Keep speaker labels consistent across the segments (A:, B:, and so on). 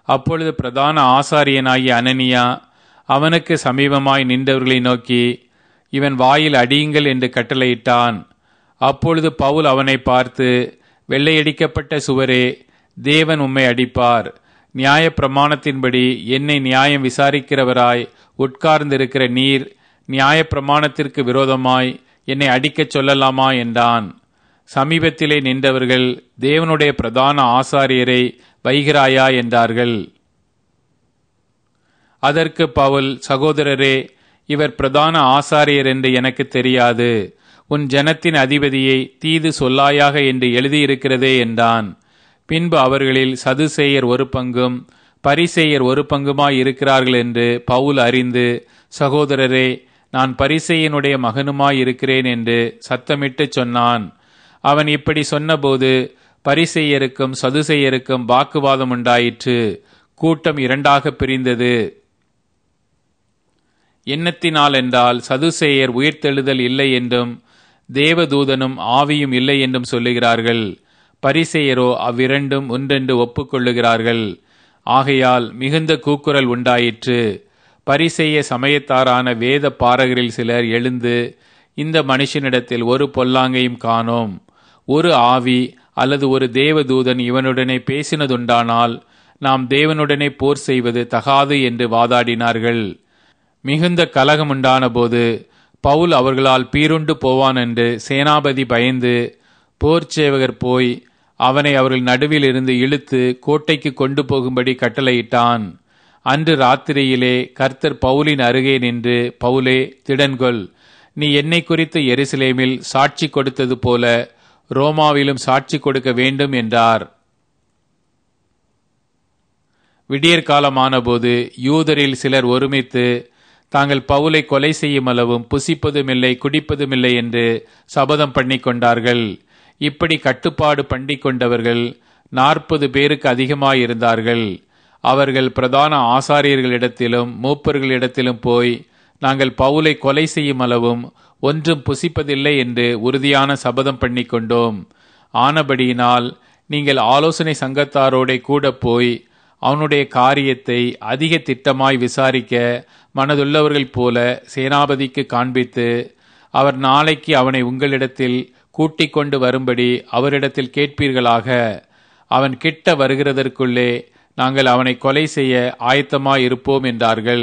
A: அப்பொழுது பிரதான ஆசாரியனாகிய அனனியா அவனுக்கு சமீபமாய் நின்றவர்களை நோக்கி இவன் வாயில் அடியுங்கள் என்று கட்டளையிட்டான் அப்பொழுது பவுல் அவனை பார்த்து வெள்ளையடிக்கப்பட்ட சுவரே தேவன் உம்மை அடிப்பார் நியாய பிரமாணத்தின்படி என்னை நியாயம் விசாரிக்கிறவராய் உட்கார்ந்திருக்கிற நீர் நியாய பிரமாணத்திற்கு விரோதமாய் என்னை அடிக்கச் சொல்லலாமா என்றான் சமீபத்திலே நின்றவர்கள் தேவனுடைய பிரதான ஆசாரியரை வைகிறாயா என்றார்கள் அதற்கு பவுல் சகோதரரே இவர் பிரதான ஆசாரியர் என்று எனக்கு தெரியாது உன் ஜனத்தின் அதிபதியை தீது சொல்லாயாக என்று எழுதியிருக்கிறதே என்றான் பின்பு அவர்களில் சதுசேயர் ஒரு பங்கும் பரிசேயர் ஒரு பங்குமாய் இருக்கிறார்கள் என்று பவுல் அறிந்து சகோதரரே நான் பரிசேயனுடைய மகனுமாய் இருக்கிறேன் என்று சத்தமிட்டு சொன்னான் அவன் இப்படி சொன்னபோது பரிசெயருக்கும் சதுசெயருக்கும் வாக்குவாதம் உண்டாயிற்று கூட்டம் இரண்டாக பிரிந்தது எண்ணத்தினால் என்றால் சதுசேயர் உயிர்த்தெழுதல் இல்லை என்றும் தேவதூதனும் ஆவியும் இல்லை என்றும் சொல்லுகிறார்கள் பரிசெயரோ அவ்விரண்டும் ஒன்றென்று ஒப்புக்கொள்ளுகிறார்கள் ஆகையால் மிகுந்த கூக்குரல் உண்டாயிற்று பரிசெய்ய சமயத்தாரான வேத பாரகரில் சிலர் எழுந்து இந்த மனுஷனிடத்தில் ஒரு பொல்லாங்கையும் காணோம் ஒரு ஆவி அல்லது ஒரு தேவதூதன் இவனுடனே பேசினதுண்டானால் நாம் தேவனுடனே போர் செய்வது தகாது என்று வாதாடினார்கள் மிகுந்த கலகம் உண்டான போது பவுல் அவர்களால் பீருண்டு போவான் என்று சேனாபதி பயந்து போர் சேவகர் போய் அவனை அவர்கள் நடுவில் இருந்து இழுத்து கோட்டைக்கு கொண்டு போகும்படி கட்டளையிட்டான் அன்று ராத்திரியிலே கர்த்தர் பவுலின் அருகே நின்று பவுலே திடன்கொள் நீ என்னை குறித்து எருசலேமில் சாட்சி கொடுத்தது போல ரோமாவிலும் சாட்சி கொடுக்க வேண்டும் என்றார் விடியற்காலமானபோது யூதரில் சிலர் ஒருமித்து தாங்கள் பவுலை கொலை செய்யும் அளவும் புசிப்பதுமில்லை குடிப்பதுமில்லை என்று சபதம் பண்ணி கொண்டார்கள் இப்படி கட்டுப்பாடு பண்ணி கொண்டவர்கள் நாற்பது பேருக்கு அதிகமாயிருந்தார்கள் அவர்கள் பிரதான ஆசாரியர்களிடத்திலும் மூப்பர்களிடத்திலும் போய் நாங்கள் பவுலை கொலை செய்யும் அளவும் ஒன்றும் புசிப்பதில்லை என்று உறுதியான சபதம் பண்ணி கொண்டோம் ஆனபடியினால் நீங்கள் ஆலோசனை சங்கத்தாரோட கூட போய் அவனுடைய காரியத்தை அதிக திட்டமாய் விசாரிக்க மனதுள்ளவர்கள் போல சேனாபதிக்கு காண்பித்து அவர் நாளைக்கு அவனை உங்களிடத்தில் கூட்டிக் கொண்டு வரும்படி அவரிடத்தில் கேட்பீர்களாக அவன் கிட்ட வருகிறதற்குள்ளே நாங்கள் அவனை கொலை செய்ய ஆயத்தமாய் இருப்போம் என்றார்கள்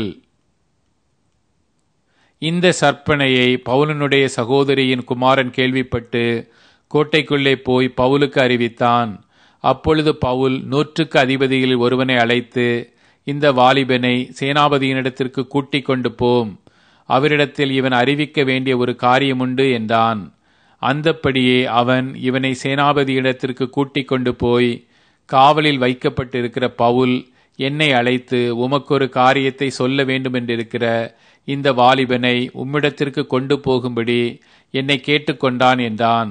A: இந்த சற்பனையை பவுலனுடைய சகோதரியின் குமாரன் கேள்விப்பட்டு கோட்டைக்குள்ளே போய் பவுலுக்கு அறிவித்தான் அப்பொழுது பவுல் நூற்றுக்கு அதிபதிகளில் ஒருவனை அழைத்து இந்த வாலிபனை சேனாபதியினிடத்திற்கு கூட்டிக் கொண்டு போம் அவரிடத்தில் இவன் அறிவிக்க வேண்டிய ஒரு காரியமுண்டு என்றான் அந்தப்படியே அவன் இவனை சேனாபதியிடத்திற்கு கூட்டிக் கொண்டு போய் காவலில் வைக்கப்பட்டிருக்கிற பவுல் என்னை அழைத்து உமக்கொரு காரியத்தை சொல்ல வேண்டுமென்றிருக்கிற இந்த வாலிபனை உம்மிடத்திற்கு கொண்டு போகும்படி என்னை கேட்டுக்கொண்டான் என்றான்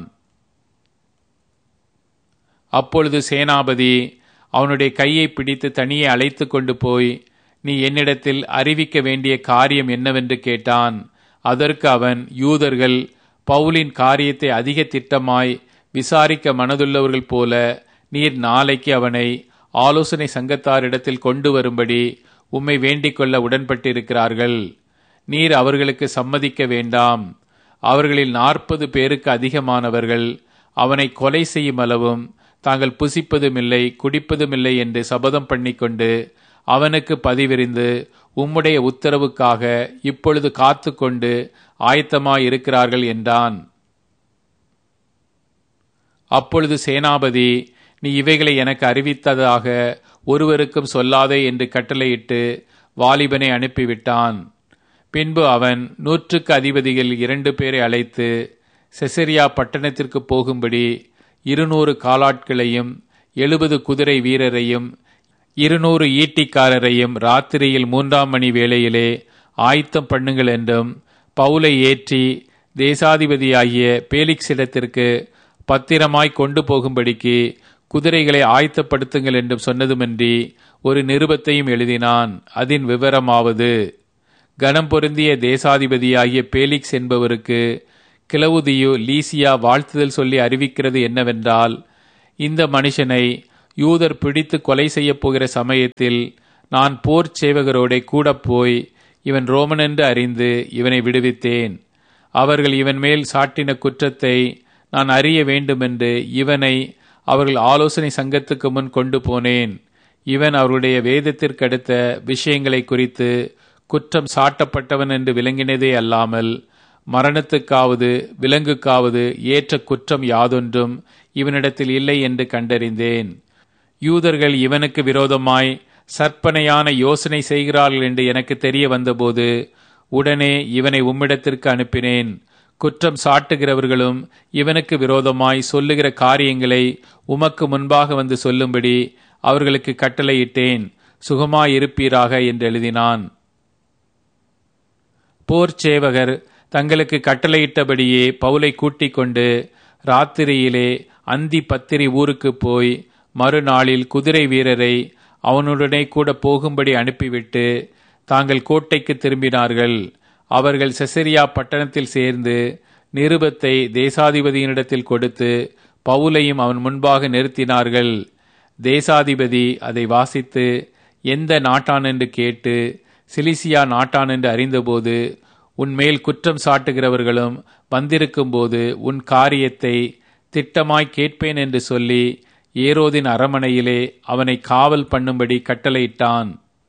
A: அப்பொழுது சேனாபதி அவனுடைய கையை பிடித்து தனியே அழைத்து கொண்டு போய் நீ என்னிடத்தில் அறிவிக்க வேண்டிய காரியம் என்னவென்று கேட்டான் அதற்கு அவன் யூதர்கள் பவுலின் காரியத்தை அதிக திட்டமாய் விசாரிக்க மனதுள்ளவர்கள் போல நீர் நாளைக்கு அவனை ஆலோசனை சங்கத்தாரிடத்தில் கொண்டு வரும்படி உம்மை வேண்டிக் கொள்ள உடன்பட்டிருக்கிறார்கள் நீர் அவர்களுக்கு சம்மதிக்க வேண்டாம் அவர்களில் நாற்பது பேருக்கு அதிகமானவர்கள் அவனை கொலை செய்யும் அளவும் தாங்கள் புசிப்பதுமில்லை குடிப்பதுமில்லை என்று சபதம் பண்ணிக்கொண்டு அவனுக்கு பதிவிரிந்து உம்முடைய உத்தரவுக்காக இப்பொழுது காத்து கொண்டு ஆயத்தமாயிருக்கிறார்கள் என்றான் அப்பொழுது சேனாபதி நீ இவைகளை எனக்கு அறிவித்ததாக ஒருவருக்கும் சொல்லாதே என்று கட்டளையிட்டு வாலிபனை அனுப்பிவிட்டான் பின்பு அவன் நூற்றுக்கு அதிபதிகள் இரண்டு பேரை அழைத்து செசரியா பட்டணத்திற்கு போகும்படி இருநூறு காலாட்களையும் எழுபது குதிரை வீரரையும் இருநூறு ஈட்டிக்காரரையும் ராத்திரியில் மூன்றாம் மணி வேளையிலே ஆயத்தம் பண்ணுங்கள் என்றும் பவுலை ஏற்றி தேசாதிபதியாகிய பேலிக்ஸிடத்திற்கு பத்திரமாய் கொண்டு போகும்படிக்கு குதிரைகளை ஆயத்தப்படுத்துங்கள் என்றும் சொன்னதுமன்றி ஒரு நிருபத்தையும் எழுதினான் அதன் விவரமாவது கனம் பொருந்திய தேசாதிபதியாகிய பேலிக்ஸ் என்பவருக்கு கிளவுதியு லீசியா வாழ்த்துதல் சொல்லி அறிவிக்கிறது என்னவென்றால் இந்த மனுஷனை யூதர் பிடித்து கொலை செய்யப் போகிற சமயத்தில் நான் போர் சேவகரோடே கூட போய் இவன் ரோமன் என்று அறிந்து இவனை விடுவித்தேன் அவர்கள் இவன் மேல் சாட்டின குற்றத்தை நான் அறிய வேண்டுமென்று இவனை அவர்கள் ஆலோசனை சங்கத்துக்கு முன் கொண்டு போனேன் இவன் அவருடைய வேதத்திற்கடுத்த விஷயங்களை குறித்து குற்றம் சாட்டப்பட்டவன் என்று விளங்கினதே அல்லாமல் மரணத்துக்காவது விலங்குக்காவது ஏற்ற குற்றம் யாதொன்றும் இவனிடத்தில் இல்லை என்று கண்டறிந்தேன் யூதர்கள் இவனுக்கு விரோதமாய் சற்பனையான யோசனை செய்கிறார்கள் என்று எனக்கு தெரிய வந்தபோது உடனே இவனை உம்மிடத்திற்கு அனுப்பினேன் குற்றம் சாட்டுகிறவர்களும் இவனுக்கு விரோதமாய் சொல்லுகிற காரியங்களை உமக்கு முன்பாக வந்து சொல்லும்படி அவர்களுக்கு கட்டளையிட்டேன் சுகமாயிருப்பீராக என்று எழுதினான் போர் சேவகர் தங்களுக்கு கட்டளையிட்டபடியே பவுலை கூட்டிக் கொண்டு ராத்திரியிலே அந்தி பத்திரி ஊருக்கு போய் மறுநாளில் குதிரை வீரரை அவனுடனே கூட போகும்படி அனுப்பிவிட்டு தாங்கள் கோட்டைக்கு திரும்பினார்கள் அவர்கள் செசரியா பட்டணத்தில் சேர்ந்து நிருபத்தை தேசாதிபதியினிடத்தில் கொடுத்து பவுலையும் அவன் முன்பாக நிறுத்தினார்கள் தேசாதிபதி அதை வாசித்து எந்த நாட்டான் என்று கேட்டு சிலிசியா நாட்டான் என்று அறிந்தபோது உன்மேல் குற்றம் சாட்டுகிறவர்களும் வந்திருக்கும்போது உன் காரியத்தை திட்டமாய் கேட்பேன் என்று சொல்லி ஏரோதின் அரமனையிலே அவனை காவல் பண்ணும்படி கட்டளையிட்டான்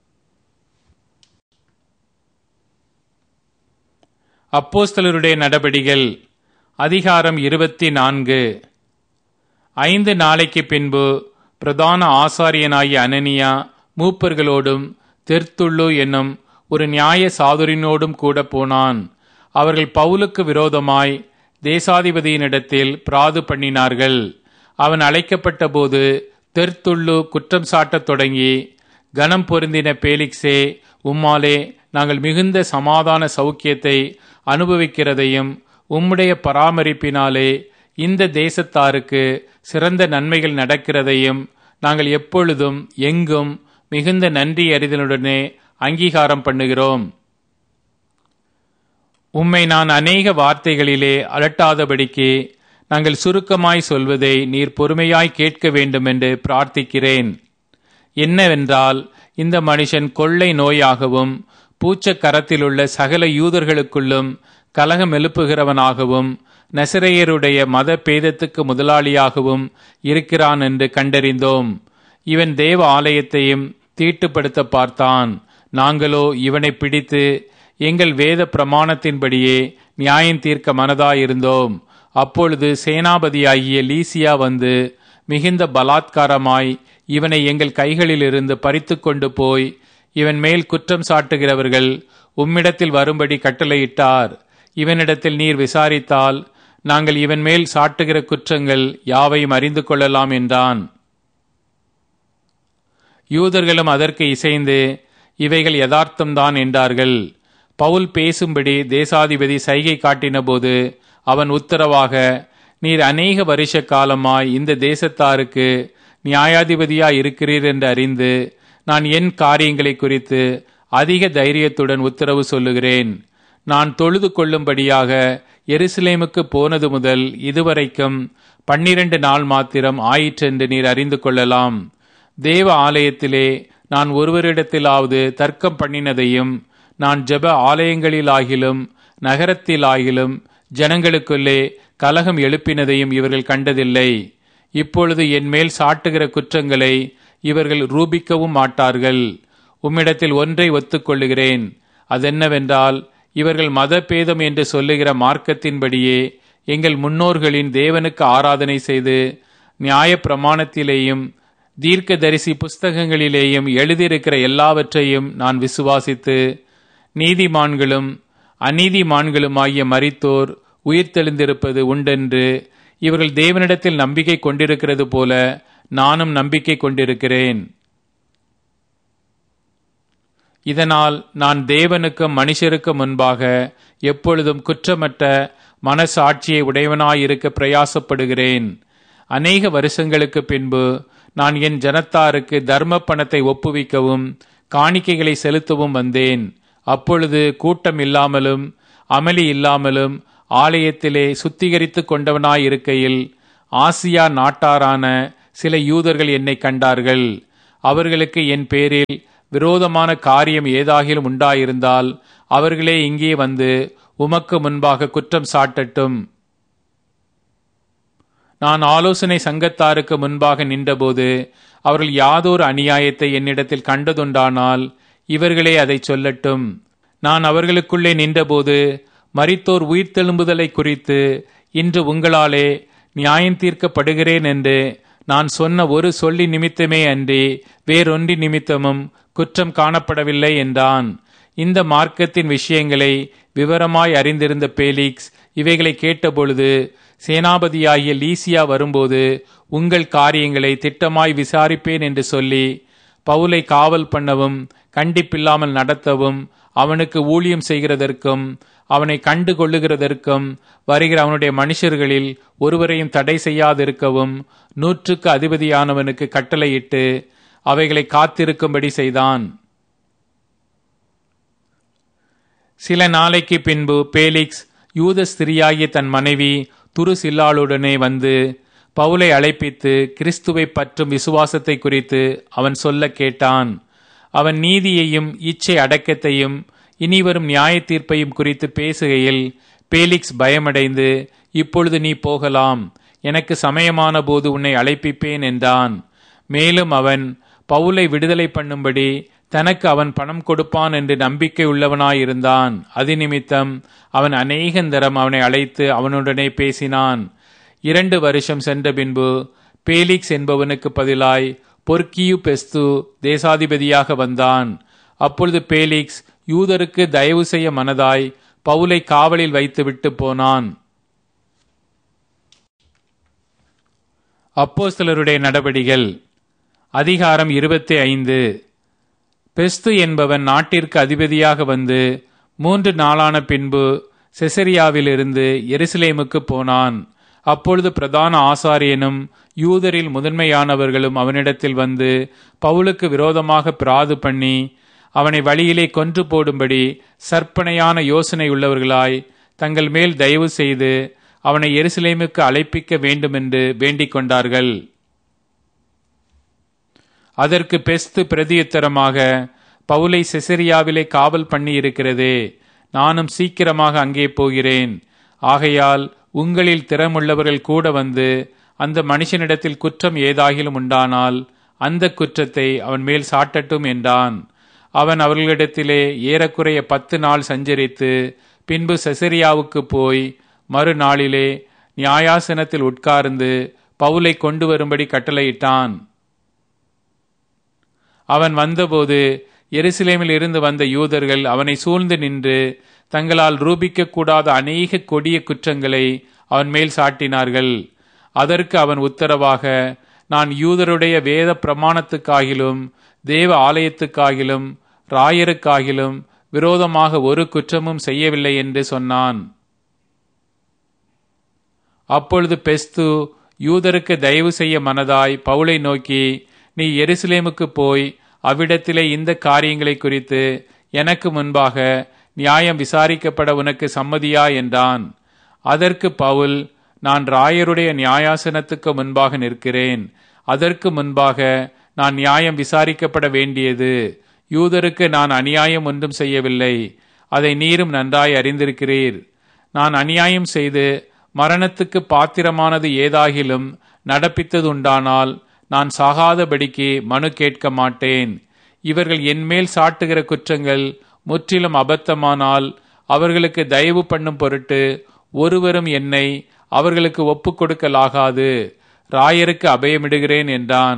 A: அப்போஸ்தலருடைய நடபடிகள் அதிகாரம் இருபத்தி நான்கு ஐந்து நாளைக்கு பின்பு பிரதான ஆசாரியனாகிய அனனியா மூப்பர்களோடும் தெர்த்துள்ளு என்னும் ஒரு நியாய சாதுரினோடும் கூட போனான் அவர்கள் பவுலுக்கு விரோதமாய் தேசாதிபதியினிடத்தில் பிராது பண்ணினார்கள் அவன் அழைக்கப்பட்ட போது தெர்த்துள்ளு குற்றம் சாட்டத் தொடங்கி கனம் பொருந்தின பேலிக்ஸே உம்மாலே நாங்கள் மிகுந்த சமாதான சௌக்கியத்தை அனுபவிக்கிறதையும் உம்முடைய பராமரிப்பினாலே இந்த தேசத்தாருக்கு சிறந்த நன்மைகள் நடக்கிறதையும் நாங்கள் எப்பொழுதும் எங்கும் மிகுந்த நன்றி அறிதலுடனே அங்கீகாரம் பண்ணுகிறோம் உம்மை நான் அநேக வார்த்தைகளிலே அலட்டாதபடிக்கு நாங்கள் சுருக்கமாய் சொல்வதை நீர் பொறுமையாய் கேட்க வேண்டுமென்று பிரார்த்திக்கிறேன் என்னவென்றால் இந்த மனுஷன் கொள்ளை நோயாகவும் பூச்ச கரத்திலுள்ள சகல யூதர்களுக்குள்ளும் கலகம் எழுப்புகிறவனாகவும் நசிரையருடைய மத பேதத்துக்கு முதலாளியாகவும் இருக்கிறான் என்று கண்டறிந்தோம் இவன் தேவ ஆலயத்தையும் தீட்டுப்படுத்த பார்த்தான் நாங்களோ இவனை பிடித்து எங்கள் வேத பிரமாணத்தின்படியே நியாயம் தீர்க்க மனதாயிருந்தோம் அப்பொழுது சேனாபதியாகிய லீசியா வந்து மிகுந்த பலாத்காரமாய் இவனை எங்கள் கைகளிலிருந்து பறித்து கொண்டு போய் இவன் மேல் குற்றம் சாட்டுகிறவர்கள் உம்மிடத்தில் வரும்படி கட்டளையிட்டார் இவனிடத்தில் நீர் விசாரித்தால் நாங்கள் இவன் மேல் சாட்டுகிற குற்றங்கள் யாவையும் அறிந்து கொள்ளலாம் என்றான் யூதர்களும் அதற்கு இசைந்து இவைகள் யதார்த்தம்தான் என்றார்கள் பவுல் பேசும்படி தேசாதிபதி சைகை காட்டினபோது அவன் உத்தரவாக நீர் அநேக வருஷ காலமாய் இந்த தேசத்தாருக்கு நியாயாதிபதியாய் இருக்கிறீர் என்று அறிந்து நான் என் காரியங்களை குறித்து அதிக தைரியத்துடன் உத்தரவு சொல்லுகிறேன் நான் தொழுது கொள்ளும்படியாக எருசலேமுக்கு போனது முதல் இதுவரைக்கும் பன்னிரண்டு நாள் மாத்திரம் ஆயிற்றென்று நீர் அறிந்து கொள்ளலாம் தேவ ஆலயத்திலே நான் ஒருவரிடத்திலாவது தர்க்கம் பண்ணினதையும் நான் ஜெப ஆலயங்களிலாகிலும் நகரத்திலாகிலும் ஜனங்களுக்குள்ளே கலகம் எழுப்பினதையும் இவர்கள் கண்டதில்லை இப்பொழுது என் மேல் சாட்டுகிற குற்றங்களை இவர்கள் ரூபிக்கவும் மாட்டார்கள் உம்மிடத்தில் ஒன்றை ஒத்துக்கொள்ளுகிறேன் அதென்னவென்றால் இவர்கள் மதபேதம் என்று சொல்லுகிற மார்க்கத்தின்படியே எங்கள் முன்னோர்களின் தேவனுக்கு ஆராதனை செய்து நியாய பிரமாணத்திலேயும் தீர்க்க தரிசி புஸ்தகங்களிலேயும் எழுதியிருக்கிற எல்லாவற்றையும் நான் விசுவாசித்து நீதிமான்களும் அநீதிமான்களுமாகிய மரித்தோர் உயிர்த்தெழுந்திருப்பது உண்டென்று இவர்கள் தேவனிடத்தில் நம்பிக்கை கொண்டிருக்கிறது போல நானும் நம்பிக்கை கொண்டிருக்கிறேன் இதனால் நான் தேவனுக்கும் மனுஷருக்கும் முன்பாக எப்பொழுதும் குற்றமற்ற மனசாட்சியை உடையவனாயிருக்க பிரயாசப்படுகிறேன் அநேக வருஷங்களுக்கு பின்பு நான் என் ஜனத்தாருக்கு தர்ம பணத்தை ஒப்புவிக்கவும் காணிக்கைகளை செலுத்தவும் வந்தேன் அப்பொழுது கூட்டம் இல்லாமலும் அமளி இல்லாமலும் ஆலயத்திலே சுத்திகரித்து கொண்டவனாயிருக்கையில் ஆசியா நாட்டாரான சில யூதர்கள் என்னை கண்டார்கள் அவர்களுக்கு என் பேரில் விரோதமான காரியம் ஏதாகிலும் உண்டாயிருந்தால் அவர்களே இங்கே வந்து உமக்கு முன்பாக குற்றம் சாட்டட்டும் நான் ஆலோசனை சங்கத்தாருக்கு முன்பாக நின்றபோது அவர்கள் யாதொரு அநியாயத்தை என்னிடத்தில் கண்டதுண்டானால் இவர்களே அதை சொல்லட்டும் நான் அவர்களுக்குள்ளே நின்றபோது மரித்தோர் உயிர்த்தெழும்புதலை குறித்து இன்று உங்களாலே நியாயம் தீர்க்கப்படுகிறேன் என்று நான் சொன்ன ஒரு சொல்லி நிமித்தமே அன்றி வேறொன்றி நிமித்தமும் குற்றம் காணப்படவில்லை என்றான் இந்த மார்க்கத்தின் விஷயங்களை விவரமாய் அறிந்திருந்த பேலிக்ஸ் இவைகளை கேட்டபொழுது சேனாபதியாகிய லீசியா வரும்போது உங்கள் காரியங்களை திட்டமாய் விசாரிப்பேன் என்று சொல்லி பவுலை காவல் பண்ணவும் கண்டிப்பில்லாமல் நடத்தவும் அவனுக்கு ஊழியம் செய்கிறதற்கும் அவனை கண்டு கொள்ளுகிறதற்கும் வருகிற அவனுடைய மனுஷர்களில் ஒருவரையும் தடை செய்யாதிருக்கவும் நூற்றுக்கு அதிபதியானவனுக்கு கட்டளையிட்டு அவைகளை காத்திருக்கும்படி செய்தான் சில நாளைக்கு பின்பு பேலிக்ஸ் யூத ஸ்திரியாகிய தன் மனைவி துருசில்லாளுடனே வந்து பவுலை அழைப்பித்து கிறிஸ்துவை பற்றும் விசுவாசத்தை குறித்து அவன் சொல்ல கேட்டான் அவன் நீதியையும் இச்சை அடக்கத்தையும் இனிவரும் நியாய தீர்ப்பையும் குறித்து பேசுகையில் பேலிக்ஸ் பயமடைந்து இப்பொழுது நீ போகலாம் எனக்கு சமயமான போது உன்னை அழைப்பிப்பேன் என்றான் மேலும் அவன் பவுலை விடுதலை பண்ணும்படி தனக்கு அவன் பணம் கொடுப்பான் என்று நம்பிக்கை உள்ளவனாயிருந்தான் அது நிமித்தம் அவன் அநேகந்தரம் அவனை அழைத்து அவனுடனே பேசினான் இரண்டு வருஷம் சென்ற பின்பு பேலிக்ஸ் என்பவனுக்கு பதிலாய் பொற்கியு பெஸ்து தேசாதிபதியாக வந்தான் அப்பொழுது பேலிக்ஸ் யூதருக்கு தயவு செய்ய மனதாய் பவுலை காவலில் வைத்துவிட்டு போனான் அப்போஸ்தலருடைய நடபடிகள் அதிகாரம் இருபத்தி ஐந்து பெஸ்து என்பவன் நாட்டிற்கு அதிபதியாக வந்து மூன்று நாளான பின்பு செசரியாவிலிருந்து எருசலேமுக்கு போனான் அப்பொழுது பிரதான ஆசாரியனும் யூதரில் முதன்மையானவர்களும் அவனிடத்தில் வந்து பவுலுக்கு விரோதமாக பிராது பண்ணி அவனை வழியிலே கொன்று போடும்படி சற்பனையான யோசனை உள்ளவர்களாய் தங்கள் மேல் தயவு செய்து அவனை எருசலேமுக்கு அழைப்பிக்க வேண்டுமென்று வேண்டிக் கொண்டார்கள் அதற்கு பெஸ்து பிரதியுத்தரமாக பவுலை செசரியாவிலே காவல் பண்ணி இருக்கிறதே நானும் சீக்கிரமாக அங்கே போகிறேன் ஆகையால் உங்களில் திறமுள்ளவர்கள் கூட வந்து அந்த மனுஷனிடத்தில் குற்றம் ஏதாகிலும் உண்டானால் அந்த குற்றத்தை அவன் மேல் சாட்டட்டும் என்றான் அவன் அவர்களிடத்திலே ஏறக்குறைய பத்து நாள் சஞ்சரித்து பின்பு செசரியாவுக்கு போய் மறுநாளிலே நியாயாசனத்தில் உட்கார்ந்து பவுலை கொண்டு வரும்படி கட்டளையிட்டான் அவன் வந்தபோது எருசலேமில் இருந்து வந்த யூதர்கள் அவனை சூழ்ந்து நின்று தங்களால் ரூபிக்க கூடாத அநேக கொடிய குற்றங்களை அவன் மேல் சாட்டினார்கள் அதற்கு அவன் உத்தரவாக நான் யூதருடைய வேத பிரமாணத்துக்காகிலும் தேவ ஆலயத்துக்காகிலும் ராயருக்காகிலும் விரோதமாக ஒரு குற்றமும் செய்யவில்லை என்று சொன்னான் அப்பொழுது பெஸ்து யூதருக்கு தயவு செய்ய மனதாய் பவுலை நோக்கி நீ எருசலேமுக்கு போய் அவ்விடத்திலே இந்த காரியங்களை குறித்து எனக்கு முன்பாக நியாயம் விசாரிக்கப்பட உனக்கு சம்மதியா என்றான் அதற்கு பவுல் நான் ராயருடைய நியாயாசனத்துக்கு முன்பாக நிற்கிறேன் அதற்கு முன்பாக நான் நியாயம் விசாரிக்கப்பட வேண்டியது யூதருக்கு நான் அநியாயம் ஒன்றும் செய்யவில்லை அதை நீரும் நன்றாய் அறிந்திருக்கிறீர் நான் அநியாயம் செய்து மரணத்துக்கு பாத்திரமானது ஏதாகிலும் நடப்பித்தது உண்டானால் நான் சாகாதபடிக்கு மனு கேட்க மாட்டேன் இவர்கள் என்மேல் சாட்டுகிற குற்றங்கள் முற்றிலும் அபத்தமானால் அவர்களுக்கு தயவு பண்ணும் பொருட்டு ஒருவரும் என்னை அவர்களுக்கு ஒப்புக் கொடுக்கலாகாது ராயருக்கு அபயமிடுகிறேன் என்றான்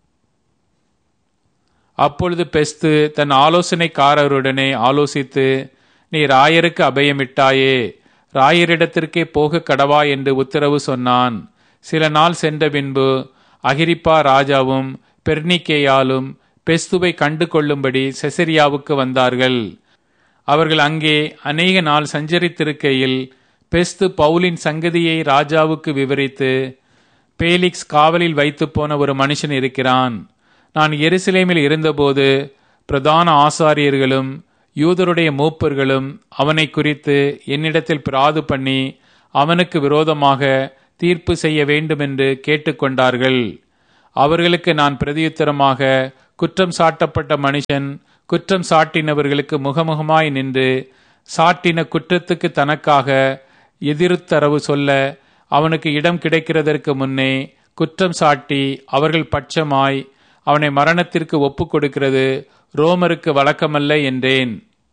A: அப்பொழுது பெஸ்து தன் ஆலோசனைக்காரருடனே ஆலோசித்து நீ ராயருக்கு அபயமிட்டாயே ராயரிடத்திற்கே போக கடவா என்று உத்தரவு சொன்னான் சில நாள் சென்ற பின்பு அகிரிப்பா ராஜாவும் பெர்னிக்கேயாலும் பெஸ்துவை கண்டு கொள்ளும்படி செசரியாவுக்கு வந்தார்கள் அவர்கள் அங்கே அநேக நாள் சஞ்சரித்திருக்கையில் பெஸ்து பவுலின் சங்கதியை ராஜாவுக்கு விவரித்து பேலிக்ஸ் காவலில் வைத்து போன ஒரு மனுஷன் இருக்கிறான் நான் எருசலேமில் இருந்தபோது பிரதான ஆசாரியர்களும் யூதருடைய மூப்பர்களும் அவனை குறித்து என்னிடத்தில் பிராது பண்ணி அவனுக்கு விரோதமாக தீர்ப்பு செய்ய வேண்டுமென்று கேட்டுக்கொண்டார்கள் அவர்களுக்கு நான் பிரதியுத்தரமாக குற்றம் சாட்டப்பட்ட மனுஷன் குற்றம் சாட்டினவர்களுக்கு முகமுகமாய் நின்று சாட்டின குற்றத்துக்கு தனக்காக எதிர்த்தரவு சொல்ல அவனுக்கு இடம் கிடைக்கிறதற்கு முன்னே குற்றம் சாட்டி அவர்கள் பட்சமாய் அவனை மரணத்திற்கு ஒப்புக் கொடுக்கிறது ரோமருக்கு வழக்கமல்ல என்றேன்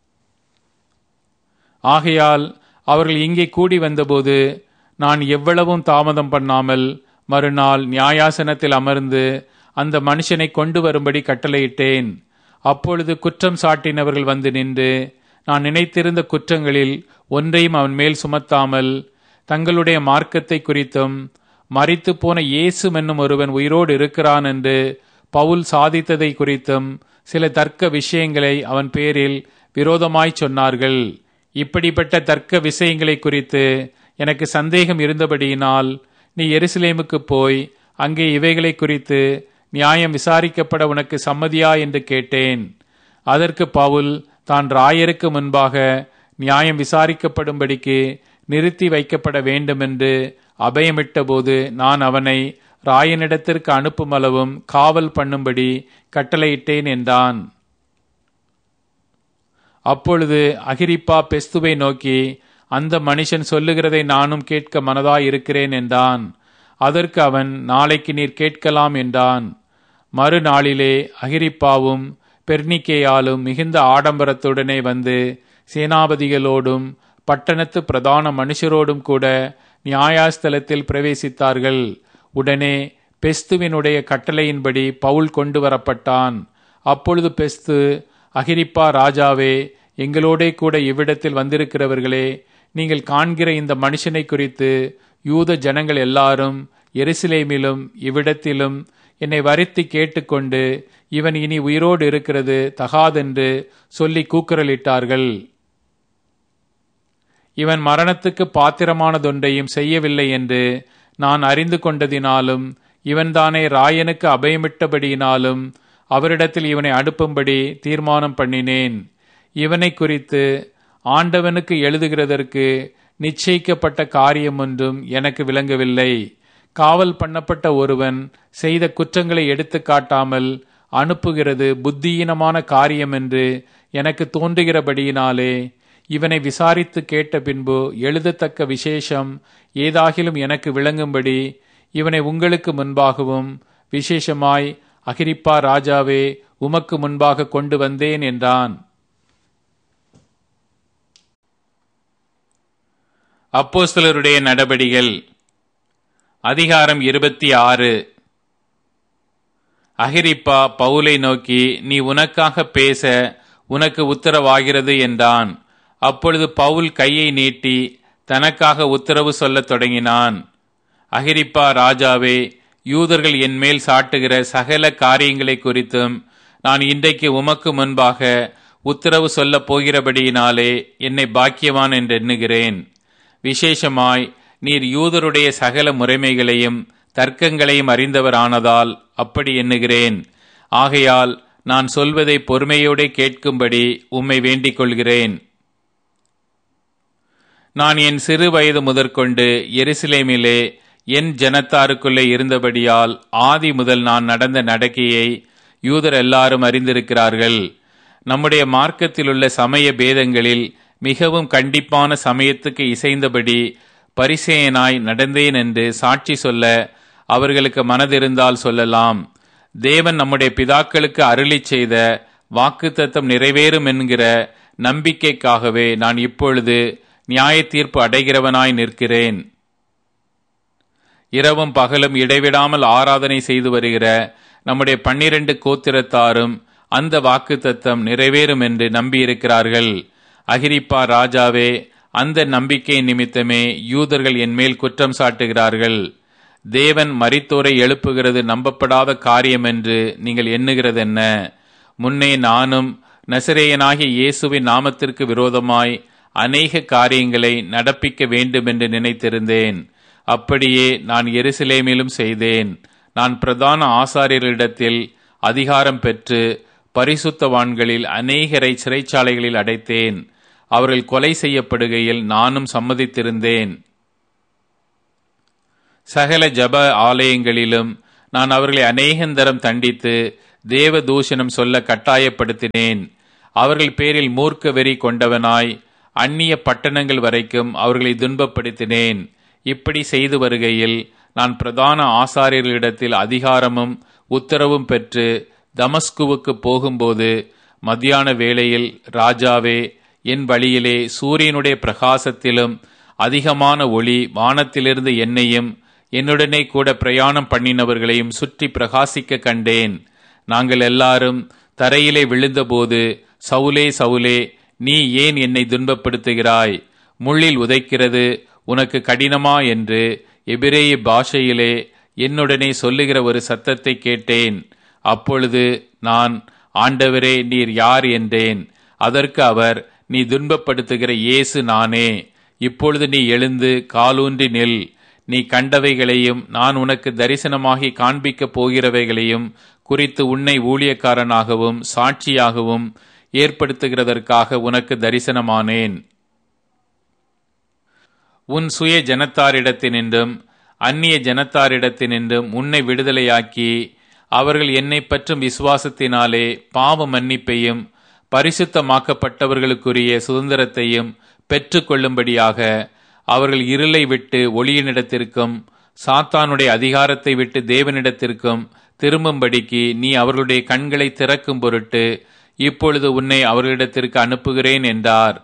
A: ஆகையால் அவர்கள் இங்கே கூடி வந்தபோது நான் எவ்வளவும் தாமதம் பண்ணாமல் மறுநாள் நியாயாசனத்தில் அமர்ந்து அந்த மனுஷனை கொண்டு வரும்படி கட்டளையிட்டேன் அப்பொழுது குற்றம் சாட்டினவர்கள் வந்து நின்று நான் நினைத்திருந்த குற்றங்களில் ஒன்றையும் அவன் மேல் சுமத்தாமல் தங்களுடைய மார்க்கத்தை குறித்தும் மறித்து போன இயேசு என்னும் ஒருவன் உயிரோடு இருக்கிறான் என்று பவுல் சாதித்ததை குறித்தும் சில தர்க்க விஷயங்களை அவன் பேரில் விரோதமாய் சொன்னார்கள் இப்படிப்பட்ட தர்க்க விஷயங்களை குறித்து எனக்கு சந்தேகம் இருந்தபடியினால் நீ எருசலேமுக்கு போய் அங்கே இவைகளை குறித்து நியாயம் விசாரிக்கப்பட உனக்கு சம்மதியா என்று கேட்டேன் அதற்கு பவுல் தான் ராயருக்கு முன்பாக நியாயம் விசாரிக்கப்படும்படிக்கு நிறுத்தி வைக்கப்பட வேண்டுமென்று அபயமிட்டபோது நான் அவனை ராயனிடத்திற்கு அனுப்புமளவும் காவல் பண்ணும்படி கட்டளையிட்டேன் என்றான் அப்பொழுது அகிரிப்பா பெஸ்துவை நோக்கி அந்த மனுஷன் சொல்லுகிறதை நானும் கேட்க மனதாய் இருக்கிறேன் என்றான் அதற்கு அவன் நாளைக்கு நீர் கேட்கலாம் என்றான் மறுநாளிலே அகிரிப்பாவும் பெர்னிக்கேயாலும் மிகுந்த ஆடம்பரத்துடனே வந்து சேனாபதிகளோடும் பட்டணத்து பிரதான மனுஷரோடும் கூட நியாயாஸ்தலத்தில் பிரவேசித்தார்கள் உடனே பெஸ்துவினுடைய கட்டளையின்படி பவுல் கொண்டு வரப்பட்டான் அப்பொழுது பெஸ்து அகிரிப்பா ராஜாவே எங்களோடே கூட இவ்விடத்தில் வந்திருக்கிறவர்களே நீங்கள் காண்கிற இந்த மனுஷனை குறித்து யூத ஜனங்கள் எல்லாரும் எருசலேமிலும் இவ்விடத்திலும் என்னை வருத்தி கேட்டுக்கொண்டு இவன் இனி உயிரோடு இருக்கிறது தகாதென்று சொல்லி கூக்குரலிட்டார்கள் இவன் மரணத்துக்கு பாத்திரமானதொன்றையும் செய்யவில்லை என்று நான் அறிந்து கொண்டதினாலும் இவன்தானே ராயனுக்கு அபயமிட்டபடியினாலும் அவரிடத்தில் இவனை அனுப்பும்படி தீர்மானம் பண்ணினேன் இவனை குறித்து ஆண்டவனுக்கு எழுதுகிறதற்கு நிச்சயிக்கப்பட்ட காரியம் ஒன்றும் எனக்கு விளங்கவில்லை காவல் பண்ணப்பட்ட ஒருவன் செய்த குற்றங்களை எடுத்து காட்டாமல் அனுப்புகிறது புத்தியீனமான காரியம் என்று எனக்கு தோன்றுகிறபடியினாலே இவனை விசாரித்து கேட்ட பின்பு எழுதத்தக்க விசேஷம் ஏதாகிலும் எனக்கு விளங்கும்படி இவனை உங்களுக்கு முன்பாகவும் விசேஷமாய் அகிரிப்பா ராஜாவே உமக்கு முன்பாக கொண்டு வந்தேன் என்றான் அப்போஸ்தலருடைய நடபடிகள் அதிகாரம் இருபத்தி ஆறு அகிரிப்பா பவுலை நோக்கி நீ உனக்காக பேச உனக்கு உத்தரவாகிறது என்றான் அப்பொழுது பவுல் கையை நீட்டி தனக்காக உத்தரவு சொல்லத் தொடங்கினான் அகிரிப்பா ராஜாவே யூதர்கள் என் மேல் சாட்டுகிற சகல காரியங்களை குறித்தும் நான் இன்றைக்கு உமக்கு முன்பாக உத்தரவு சொல்லப் போகிறபடியினாலே என்னை பாக்கியவான் என்று எண்ணுகிறேன் விசேஷமாய் நீர் யூதருடைய சகல முறைமைகளையும் தர்க்கங்களையும் அறிந்தவரானதால் அப்படி எண்ணுகிறேன் ஆகையால் நான் சொல்வதை பொறுமையோடு கேட்கும்படி உம்மை வேண்டிக் கொள்கிறேன் நான் என் சிறு வயது முதற்கொண்டு எருசலேமிலே என் ஜனத்தாருக்குள்ளே இருந்தபடியால் ஆதி முதல் நான் நடந்த நடக்கையை யூதர் எல்லாரும் அறிந்திருக்கிறார்கள் நம்முடைய மார்க்கத்திலுள்ள சமய பேதங்களில் மிகவும் கண்டிப்பான சமயத்துக்கு இசைந்தபடி பரிசேயனாய் நடந்தேன் என்று சாட்சி சொல்ல அவர்களுக்கு மனதிருந்தால் சொல்லலாம் தேவன் நம்முடைய பிதாக்களுக்கு அருளி செய்த வாக்குத்தத்தம் நிறைவேறும் என்கிற நம்பிக்கைக்காகவே நான் இப்பொழுது நியாய தீர்ப்பு அடைகிறவனாய் நிற்கிறேன் இரவும் பகலும் இடைவிடாமல் ஆராதனை செய்து வருகிற நம்முடைய பன்னிரண்டு கோத்திரத்தாரும் அந்த வாக்குத்தத்தம் நிறைவேறும் என்று நம்பியிருக்கிறார்கள் அகிரிப்பா ராஜாவே அந்த நம்பிக்கை நிமித்தமே யூதர்கள் என் மேல் குற்றம் சாட்டுகிறார்கள் தேவன் மரித்தோரை எழுப்புகிறது நம்பப்படாத காரியம் என்று நீங்கள் எண்ணுகிறது என்ன முன்னே நானும் நசிரேயனாகிய இயேசுவின் நாமத்திற்கு விரோதமாய் அநேக காரியங்களை நடப்பிக்க வேண்டும் என்று நினைத்திருந்தேன் அப்படியே நான் எருசலேமிலும் செய்தேன் நான் பிரதான ஆசாரியர்களிடத்தில் அதிகாரம் பெற்று பரிசுத்தவான்களில் அநேகரை சிறைச்சாலைகளில் அடைத்தேன் அவர்கள் கொலை செய்யப்படுகையில் நானும் சம்மதித்திருந்தேன் சகல ஜப ஆலயங்களிலும் நான் அவர்களை அநேகந்தரம் தண்டித்து தேவ தூஷணம் சொல்ல கட்டாயப்படுத்தினேன் அவர்கள் பேரில் மூர்க்க வெறி கொண்டவனாய் அந்நிய பட்டணங்கள் வரைக்கும் அவர்களை துன்பப்படுத்தினேன் இப்படி செய்து வருகையில் நான் பிரதான ஆசாரியர்களிடத்தில் அதிகாரமும் உத்தரவும் பெற்று தமஸ்குவுக்கு போகும்போது மத்தியான வேளையில் ராஜாவே என் வழியிலே சூரியனுடைய பிரகாசத்திலும் அதிகமான ஒளி வானத்திலிருந்து என்னையும் என்னுடனே கூட பிரயாணம் பண்ணினவர்களையும் சுற்றி பிரகாசிக்க கண்டேன் நாங்கள் எல்லாரும் தரையிலே விழுந்தபோது சவுலே சவுலே நீ ஏன் என்னை துன்பப்படுத்துகிறாய் முள்ளில் உதைக்கிறது உனக்கு கடினமா என்று எபிரேய பாஷையிலே என்னுடனே சொல்லுகிற ஒரு சத்தத்தை கேட்டேன் அப்பொழுது நான் ஆண்டவரே நீர் யார் என்றேன் அதற்கு அவர் நீ துன்பப்படுத்துகிற இயேசு நானே இப்பொழுது நீ எழுந்து காலூன்றி நில் நீ கண்டவைகளையும் நான் உனக்கு தரிசனமாகி காண்பிக்கப் போகிறவைகளையும் குறித்து உன்னை ஊழியக்காரனாகவும் சாட்சியாகவும் ஏற்படுத்துகிறதற்காக உனக்கு தரிசனமானேன் உன் சுய ஜனத்தாரிடத்தினின்றும் அந்நிய ஜனத்தாரிடத்தினின்றும் உன்னை விடுதலையாக்கி அவர்கள் என்னை பற்றும் விசுவாசத்தினாலே பாவ மன்னிப்பையும் பரிசுத்தமாக்கப்பட்டவர்களுக்குரிய சுதந்திரத்தையும் பெற்றுக்கொள்ளும்படியாக அவர்கள் இருளை விட்டு ஒளியினிடத்திற்கும் சாத்தானுடைய அதிகாரத்தை விட்டு தேவனிடத்திற்கும் திரும்பும்படிக்கு நீ அவர்களுடைய கண்களை திறக்கும் பொருட்டு இப்பொழுது உன்னை அவர்களிடத்திற்கு அனுப்புகிறேன் என்றார்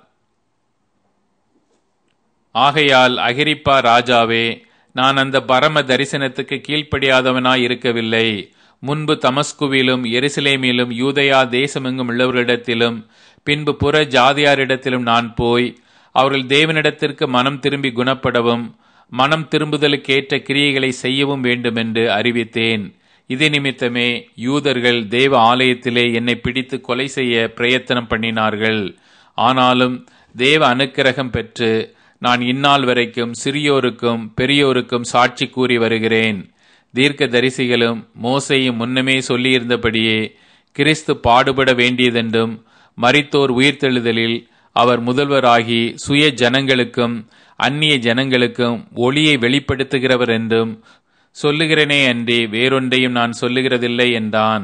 A: ஆகையால் அகிரிப்பா ராஜாவே நான் அந்த பரம தரிசனத்துக்கு கீழ்ப்படியாதவனாய் இருக்கவில்லை முன்பு தமஸ்குவிலும் எருசலேமிலும் யூதயா தேசமெங்கும் உள்ளவர்களிடத்திலும் பின்பு புற ஜாதியாரிடத்திலும் நான் போய் அவர்கள் தேவனிடத்திற்கு மனம் திரும்பி குணப்படவும் மனம் திரும்புதலுக்கேற்ற கிரியைகளை செய்யவும் வேண்டுமென்று அறிவித்தேன் இது நிமித்தமே யூதர்கள் தேவ ஆலயத்திலே என்னை பிடித்து கொலை செய்ய பிரயத்தனம் பண்ணினார்கள் ஆனாலும் தேவ அனுக்கிரகம் பெற்று நான் இந்நாள் வரைக்கும் சிறியோருக்கும் பெரியோருக்கும் சாட்சி கூறி வருகிறேன் தீர்க்க தரிசிகளும் மோசையும் முன்னமே சொல்லியிருந்தபடியே கிறிஸ்து பாடுபட வேண்டியதென்றும் மரித்தோர் உயிர்த்தெழுதலில் அவர் முதல்வராகி சுய ஜனங்களுக்கும் அந்நிய ஜனங்களுக்கும் ஒளியை வெளிப்படுத்துகிறவர் என்றும் சொல்லுகிறேனே அன்றி வேறொன்றையும் நான் சொல்லுகிறதில்லை என்றான்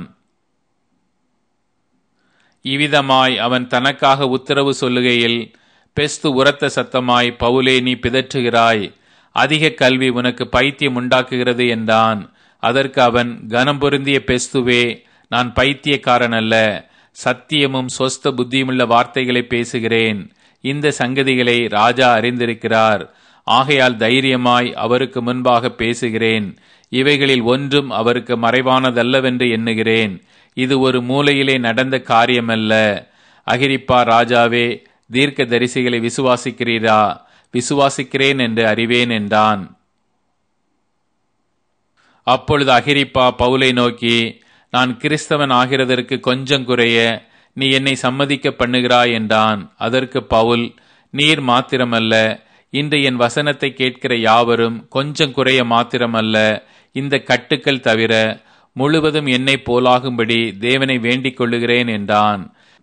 A: இவ்விதமாய் அவன் தனக்காக உத்தரவு சொல்லுகையில் பெஸ்து உரத்த சத்தமாய் பவுலே நீ பிதற்றுகிறாய் அதிக கல்வி உனக்கு பைத்தியம் உண்டாக்குகிறது என்றான் அதற்கு அவன் கனம் பொருந்திய பெஸ்துவே நான் பைத்தியக்காரன் அல்ல சத்தியமும் சொஸ்த புத்தியுமுள்ள வார்த்தைகளை பேசுகிறேன் இந்த சங்கதிகளை ராஜா அறிந்திருக்கிறார் ஆகையால் தைரியமாய் அவருக்கு முன்பாக பேசுகிறேன் இவைகளில் ஒன்றும் அவருக்கு மறைவானதல்லவென்று எண்ணுகிறேன் இது ஒரு மூலையிலே நடந்த காரியமல்ல அகிரிப்பா ராஜாவே தீர்க்க தரிசிகளை விசுவாசிக்கிறீரா விசுவாசிக்கிறேன் என்று அறிவேன் என்றான் அப்பொழுது அகிரிப்பா பவுலை நோக்கி நான் கிறிஸ்தவன் ஆகிறதற்கு கொஞ்சம் குறைய நீ என்னை சம்மதிக்க பண்ணுகிறாய் என்றான் அதற்கு பவுல் நீர் மாத்திரமல்ல இன்று என் வசனத்தை கேட்கிற யாவரும் கொஞ்சம் குறைய மாத்திரமல்ல இந்த கட்டுக்கள் தவிர முழுவதும் என்னை போலாகும்படி தேவனை வேண்டிக் கொள்ளுகிறேன் என்றான்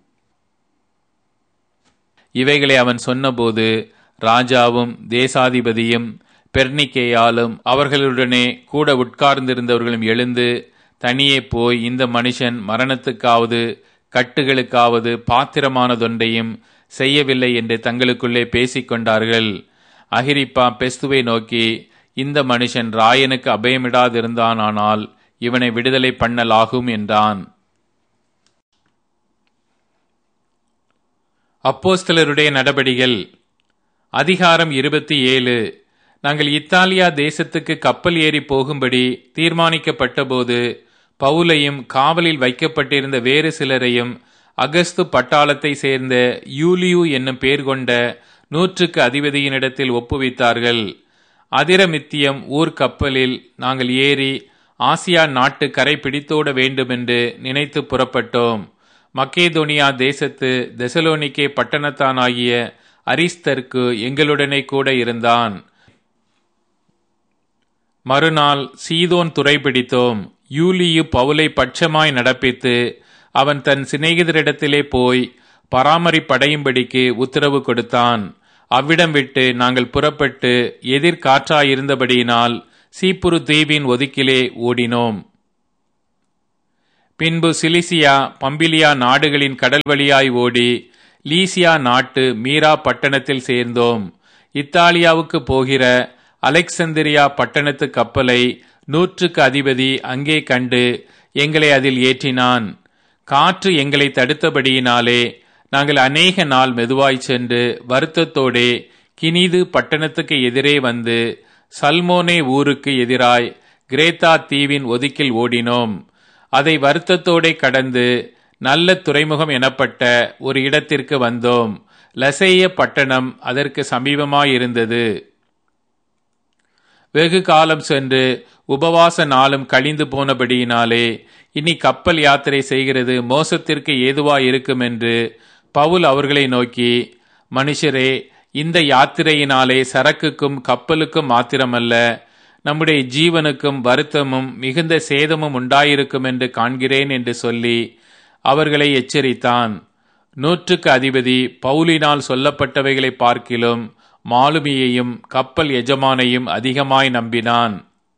A: இவைகளை அவன் சொன்னபோது ராஜாவும் தேசாதிபதியும் பெர்னிக்கேயாலும் அவர்களுடனே கூட உட்கார்ந்திருந்தவர்களும் எழுந்து தனியே போய் இந்த மனுஷன் மரணத்துக்காவது கட்டுகளுக்காவது பாத்திரமானதொன்றையும் செய்யவில்லை என்று தங்களுக்குள்ளே பேசிக்கொண்டார்கள் அகிரிப்பா பெஸ்துவை நோக்கி இந்த மனுஷன் ராயனுக்கு அபயமிடாதிருந்தானால் இவனை விடுதலை பண்ணலாகும் என்றான் அப்போஸ்தலருடைய நடபடிகள் அதிகாரம் இருபத்தி ஏழு நாங்கள் இத்தாலியா தேசத்துக்கு கப்பல் ஏறி போகும்படி தீர்மானிக்கப்பட்டபோது பவுலையும் காவலில் வைக்கப்பட்டிருந்த வேறு சிலரையும் அகஸ்து பட்டாளத்தை சேர்ந்த யூலியு என்னும் பேர் கொண்ட நூற்றுக்கு அதிபதியினிடத்தில் ஒப்புவித்தார்கள் அதிரமித்தியம் ஊர் கப்பலில் நாங்கள் ஏறி ஆசியா நாட்டு கரை பிடித்தோட வேண்டுமென்று நினைத்து புறப்பட்டோம் மக்கேதோனியா தேசத்து தெசலோனிக்கே பட்டணத்தானாகிய அரிஸ்தர்க்கு எங்களுடனே கூட இருந்தான் மறுநாள் சீதோன் துறைபிடித்தோம் யூலியு பவுலை பட்சமாய் நடப்பித்து அவன் தன் சிநேகிதரிடத்திலே போய் பராமரிப்படையும்படிக்கு உத்தரவு கொடுத்தான் அவ்விடம் விட்டு நாங்கள் புறப்பட்டு எதிர்காற்றாயிருந்தபடியினால் சீப்புரு தீவின் ஒதுக்கிலே ஓடினோம் பின்பு சிலிசியா பம்பிலியா நாடுகளின் கடல் வழியாய் ஓடி லீசியா நாட்டு மீரா பட்டணத்தில் சேர்ந்தோம் இத்தாலியாவுக்கு போகிற அலெக்சந்திரியா பட்டணத்து கப்பலை நூற்றுக்கு அதிபதி அங்கே கண்டு எங்களை அதில் ஏற்றினான் காற்று எங்களை தடுத்தபடியினாலே நாங்கள் அநேக நாள் மெதுவாய் சென்று வருத்தத்தோடே கினிது பட்டணத்துக்கு எதிரே வந்து சல்மோனே ஊருக்கு எதிராய் கிரேத்தா தீவின் ஒதுக்கில் ஓடினோம் அதை வருத்தத்தோடே கடந்து நல்ல துறைமுகம் எனப்பட்ட ஒரு இடத்திற்கு வந்தோம் லசைய பட்டணம் அதற்கு சமீபமாயிருந்தது வெகு காலம் சென்று உபவாச நாளும் கழிந்து போனபடியினாலே இனி கப்பல் யாத்திரை செய்கிறது மோசத்திற்கு ஏதுவாய் இருக்கும் என்று பவுல் அவர்களை நோக்கி மனுஷரே இந்த யாத்திரையினாலே சரக்குக்கும் கப்பலுக்கும் மாத்திரமல்ல நம்முடைய ஜீவனுக்கும் வருத்தமும் மிகுந்த சேதமும் உண்டாயிருக்கும் என்று காண்கிறேன் என்று சொல்லி அவர்களை எச்சரித்தான் நூற்றுக்கு அதிபதி பவுலினால் சொல்லப்பட்டவைகளை பார்க்கிலும் மாலுமியையும் கப்பல் எஜமானையும் அதிகமாய் நம்பினான்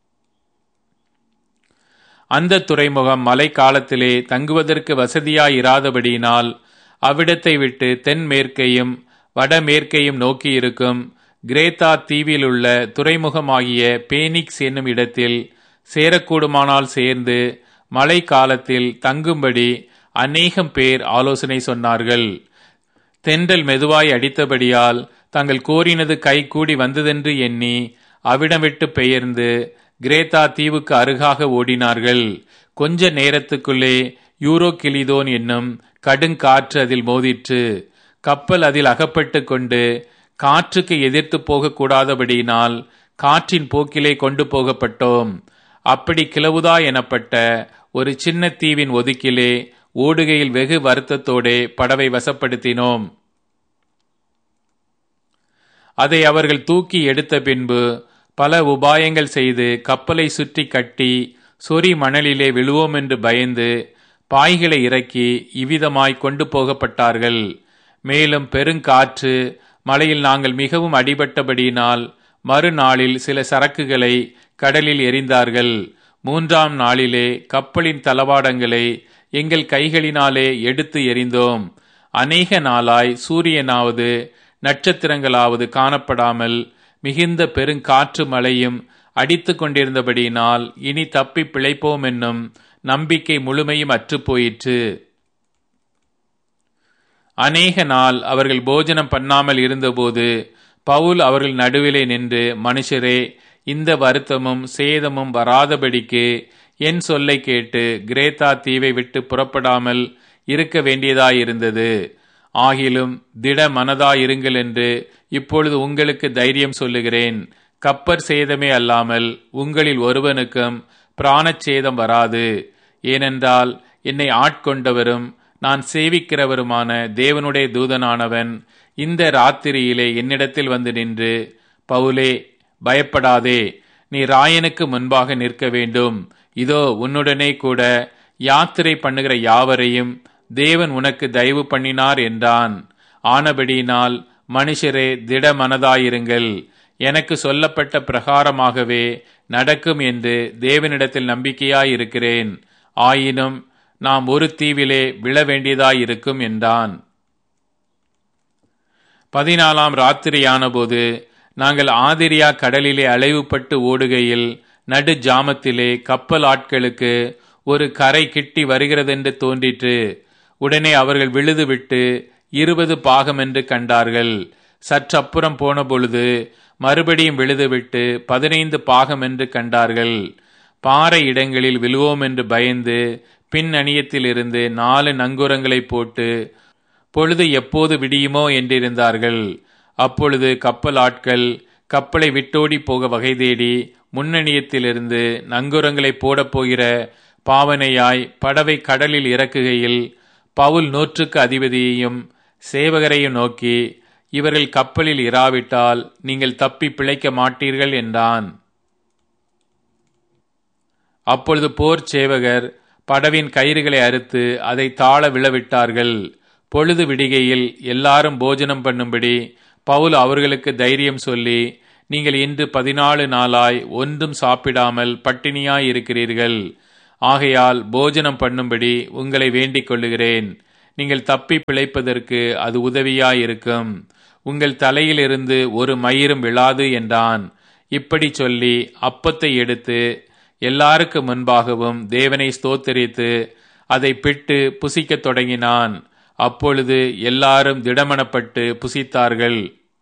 A: அந்த துறைமுகம் மழை காலத்திலே தங்குவதற்கு வசதியாயிராதபடியினால் அவ்விடத்தை விட்டு தென்மேற்கையும் வடமேற்கையும் நோக்கி இருக்கும் கிரேத்தா தீவிலுள்ள துறைமுகமாகிய பேனிக்ஸ் என்னும் இடத்தில் சேரக்கூடுமானால் சேர்ந்து மழை காலத்தில் தங்கும்படி அநேகம் பேர் ஆலோசனை சொன்னார்கள் தென்றல் மெதுவாய் அடித்தபடியால் தாங்கள் கோரினது கை கூடி வந்ததென்று எண்ணி அவிடம் விட்டு பெயர்ந்து கிரேத்தா தீவுக்கு அருகாக ஓடினார்கள் கொஞ்ச நேரத்துக்குள்ளே யூரோ கிளிதோன் என்னும் கடுங்காற்று அதில் மோதிற்று கப்பல் அதில் அகப்பட்டு கொண்டு காற்றுக்கு எதிர்த்து போகக்கூடாதபடியினால் காற்றின் போக்கிலே கொண்டு போகப்பட்டோம் அப்படி கிளவுதா எனப்பட்ட ஒரு சின்ன தீவின் ஒதுக்கிலே ஓடுகையில் வெகு வருத்தத்தோடே படவை வசப்படுத்தினோம் அதை அவர்கள் தூக்கி எடுத்த பின்பு பல உபாயங்கள் செய்து கப்பலை சுற்றி கட்டி சொறி மணலிலே விழுவோம் என்று பயந்து பாய்களை இறக்கி இவ்விதமாய் கொண்டு போகப்பட்டார்கள் மேலும் பெருங்காற்று மழையில் நாங்கள் மிகவும் அடிபட்டபடியினால் மறுநாளில் சில சரக்குகளை கடலில் எறிந்தார்கள் மூன்றாம் நாளிலே கப்பலின் தளவாடங்களை எங்கள் கைகளினாலே எடுத்து எறிந்தோம் அநேக நாளாய் சூரியனாவது நட்சத்திரங்களாவது காணப்படாமல் மிகுந்த பெருங்காற்று மழையும் அடித்து கொண்டிருந்தபடியினால் இனி தப்பி பிழைப்போம் என்னும் நம்பிக்கை முழுமையும் அற்றுப்போயிற்று அநேக நாள் அவர்கள் போஜனம் பண்ணாமல் இருந்தபோது பவுல் அவர்கள் நடுவிலே நின்று மனுஷரே இந்த வருத்தமும் சேதமும் வராதபடிக்கு என் சொல்லை கேட்டு கிரேத்தா தீவை விட்டு புறப்படாமல் இருக்க வேண்டியதாயிருந்தது ஆகிலும் திட மனதாயிருங்கள் என்று இப்பொழுது உங்களுக்கு தைரியம் சொல்லுகிறேன் கப்பற் சேதமே அல்லாமல் உங்களில் ஒருவனுக்கும் பிராணச்சேதம் வராது ஏனென்றால் என்னை ஆட்கொண்டவரும் நான் சேவிக்கிறவருமான தேவனுடைய தூதனானவன் இந்த ராத்திரியிலே என்னிடத்தில் வந்து நின்று பவுலே பயப்படாதே நீ ராயனுக்கு முன்பாக நிற்க வேண்டும் இதோ உன்னுடனே கூட யாத்திரை பண்ணுகிற யாவரையும் தேவன் உனக்கு தயவு பண்ணினார் என்றான் ஆனபடியினால் மனுஷரே திட மனதாயிருங்கள் எனக்கு சொல்லப்பட்ட பிரகாரமாகவே நடக்கும் என்று தேவனிடத்தில் நம்பிக்கையாயிருக்கிறேன் ஆயினும் நாம் ஒரு தீவிலே விழ வேண்டியதாயிருக்கும் என்றான் பதினாலாம் ராத்திரியானபோது நாங்கள் ஆதிரியா கடலிலே அலைவுபட்டு ஓடுகையில் நடு ஜாமத்திலே கப்பல் ஆட்களுக்கு ஒரு கரை கிட்டி வருகிறதென்று தோன்றிற்று உடனே அவர்கள் விழுதுவிட்டு இருபது பாகம் என்று கண்டார்கள் சற்றப்புறம் போன பொழுது மறுபடியும் விழுதுவிட்டு பதினைந்து பாகம் என்று கண்டார்கள் பாறை இடங்களில் விழுவோம் என்று பயந்து பின் அணியத்திலிருந்து நாலு நங்குரங்களை போட்டு பொழுது எப்போது விடியுமோ என்றிருந்தார்கள் அப்பொழுது கப்பல் ஆட்கள் கப்பலை விட்டோடி போக வகை தேடி முன்னணியத்திலிருந்து நங்குரங்களை போடப் போகிற பாவனையாய் படவை கடலில் இறக்குகையில் பவுல் நூற்றுக்கு அதிபதியையும் சேவகரையும் நோக்கி இவர்கள் கப்பலில் இராவிட்டால் நீங்கள் தப்பி பிழைக்க மாட்டீர்கள் என்றான் அப்பொழுது போர் சேவகர் படவின் கயிறுகளை அறுத்து அதை தாழ விழவிட்டார்கள் பொழுது விடிகையில் எல்லாரும் போஜனம் பண்ணும்படி பவுல் அவர்களுக்கு தைரியம் சொல்லி நீங்கள் இன்று பதினாலு நாளாய் ஒன்றும் சாப்பிடாமல் பட்டினியாய் இருக்கிறீர்கள் ஆகையால் போஜனம் பண்ணும்படி உங்களை வேண்டிக் கொள்ளுகிறேன் நீங்கள் தப்பி பிழைப்பதற்கு அது உதவியாயிருக்கும் உங்கள் தலையிலிருந்து ஒரு மயிரும் விழாது என்றான் இப்படி சொல்லி அப்பத்தை எடுத்து எல்லாருக்கு முன்பாகவும் தேவனை ஸ்தோத்தரித்து அதை பிட்டு புசிக்கத் தொடங்கினான் அப்பொழுது எல்லாரும் திடமனப்பட்டு புசித்தார்கள்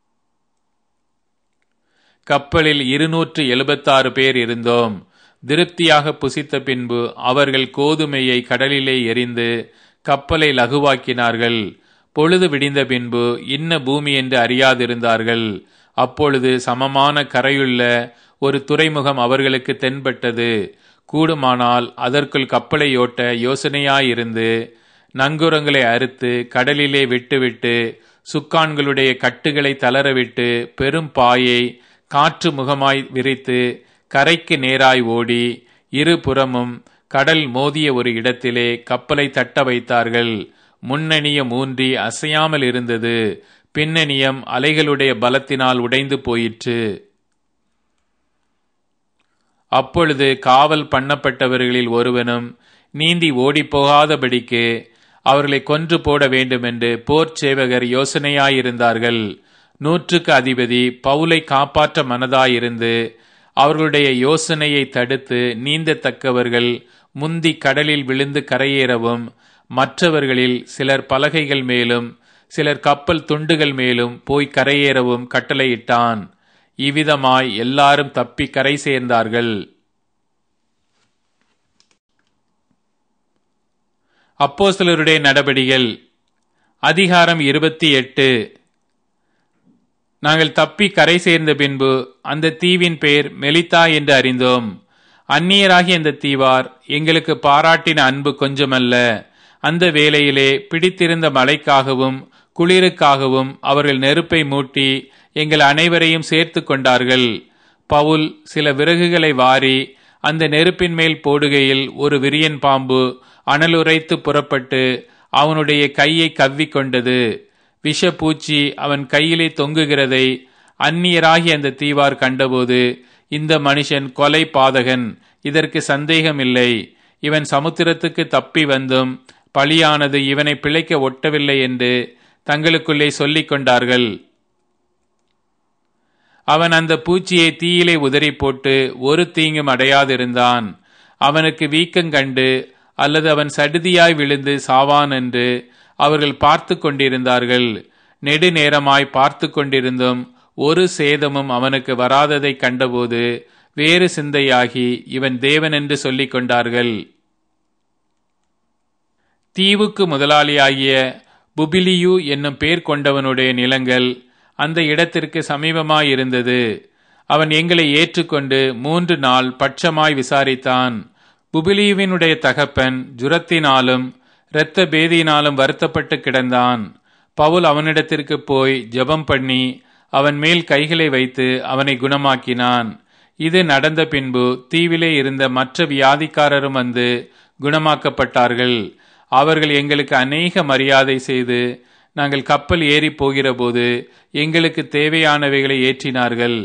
A: கப்பலில் இருநூற்று எழுபத்தாறு பேர் இருந்தோம் திருப்தியாக புசித்த பின்பு அவர்கள் கோதுமையை கடலிலே எரிந்து கப்பலை லகுவாக்கினார்கள் பொழுது விடிந்த பின்பு இன்ன பூமி என்று அறியாதிருந்தார்கள் அப்பொழுது சமமான கரையுள்ள ஒரு துறைமுகம் அவர்களுக்கு தென்பட்டது கூடுமானால் அதற்குள் கப்பலை ஓட்ட யோசனையாயிருந்து நங்குரங்களை அறுத்து கடலிலே விட்டுவிட்டு சுக்கான்களுடைய கட்டுகளை தளரவிட்டு பெரும் பாயை காற்று முகமாய் விரித்து கரைக்கு நேராய் ஓடி இருபுறமும் கடல் மோதிய ஒரு இடத்திலே கப்பலை தட்ட வைத்தார்கள் முன்னணியம் ஊன்றி அசையாமல் இருந்தது பின்னணியம் அலைகளுடைய பலத்தினால் உடைந்து போயிற்று அப்பொழுது காவல் பண்ணப்பட்டவர்களில் ஒருவனும் நீந்தி ஓடிப்போகாதபடிக்கு அவர்களை கொன்று போட வேண்டுமென்று போர்ச் சேவகர் யோசனையாயிருந்தார்கள் நூற்றுக்கு அதிபதி பவுலை காப்பாற்ற மனதாயிருந்து அவர்களுடைய யோசனையை தடுத்து நீந்தத்தக்கவர்கள் முந்தி கடலில் விழுந்து கரையேறவும் மற்றவர்களில் சிலர் பலகைகள் மேலும் சிலர் கப்பல் துண்டுகள் மேலும் போய் கரையேறவும் கட்டளையிட்டான் இவ்விதமாய் எல்லாரும் தப்பி கரை சேர்ந்தார்கள் அப்போஸ்தலருடைய நடபடிகள் அதிகாரம் இருபத்தி எட்டு நாங்கள் தப்பி கரை சேர்ந்த பின்பு அந்த தீவின் பெயர் மெலித்தா என்று அறிந்தோம் அந்நியராகிய அந்த தீவார் எங்களுக்கு பாராட்டின அன்பு கொஞ்சமல்ல அந்த வேளையிலே பிடித்திருந்த மழைக்காகவும் குளிருக்காகவும் அவர்கள் நெருப்பை மூட்டி எங்கள் அனைவரையும் சேர்த்து கொண்டார்கள் பவுல் சில விறகுகளை வாரி அந்த நெருப்பின் மேல் போடுகையில் ஒரு விரியன் பாம்பு அனலுரைத்து புறப்பட்டு அவனுடைய கையை கவ்விக்கொண்டது விஷப்பூச்சி அவன் கையிலே தொங்குகிறதை அந்நியராகி அந்த தீவார் கண்டபோது இந்த மனுஷன் கொலை பாதகன் இதற்கு சந்தேகமில்லை இவன் சமுத்திரத்துக்கு தப்பி வந்தும் பழியானது இவனை பிழைக்க ஒட்டவில்லை என்று தங்களுக்குள்ளே சொல்லிக் கொண்டார்கள் அவன் அந்த பூச்சியை தீயிலே உதறி போட்டு ஒரு தீங்கும் அடையாதிருந்தான் அவனுக்கு வீக்கங்கண்டு அல்லது அவன் சடுதியாய் விழுந்து சாவான் என்று அவர்கள் பார்த்து கொண்டிருந்தார்கள் நெடுநேரமாய் பார்த்து கொண்டிருந்தும் ஒரு சேதமும் அவனுக்கு வராததை கண்டபோது வேறு சிந்தையாகி இவன் தேவன் என்று சொல்லிக் கொண்டார்கள் தீவுக்கு முதலாளியாகிய புபிலியு என்னும் பேர் கொண்டவனுடைய நிலங்கள் அந்த இடத்திற்கு சமீபமாயிருந்தது அவன் எங்களை ஏற்றுக்கொண்டு மூன்று நாள் பட்சமாய் விசாரித்தான் புபிலியுவினுடைய தகப்பன் ஜுரத்தினாலும் இரத்த பேதியினாலும் வருத்தப்பட்டு கிடந்தான் பவுல் அவனிடத்திற்கு போய் ஜெபம் பண்ணி அவன் மேல் கைகளை வைத்து அவனை குணமாக்கினான் இது நடந்த பின்பு தீவிலே இருந்த மற்ற வியாதிக்காரரும் வந்து குணமாக்கப்பட்டார்கள் அவர்கள் எங்களுக்கு அநேக மரியாதை செய்து நாங்கள் கப்பல் ஏறி போகிறபோது எங்களுக்கு தேவையானவைகளை ஏற்றினார்கள்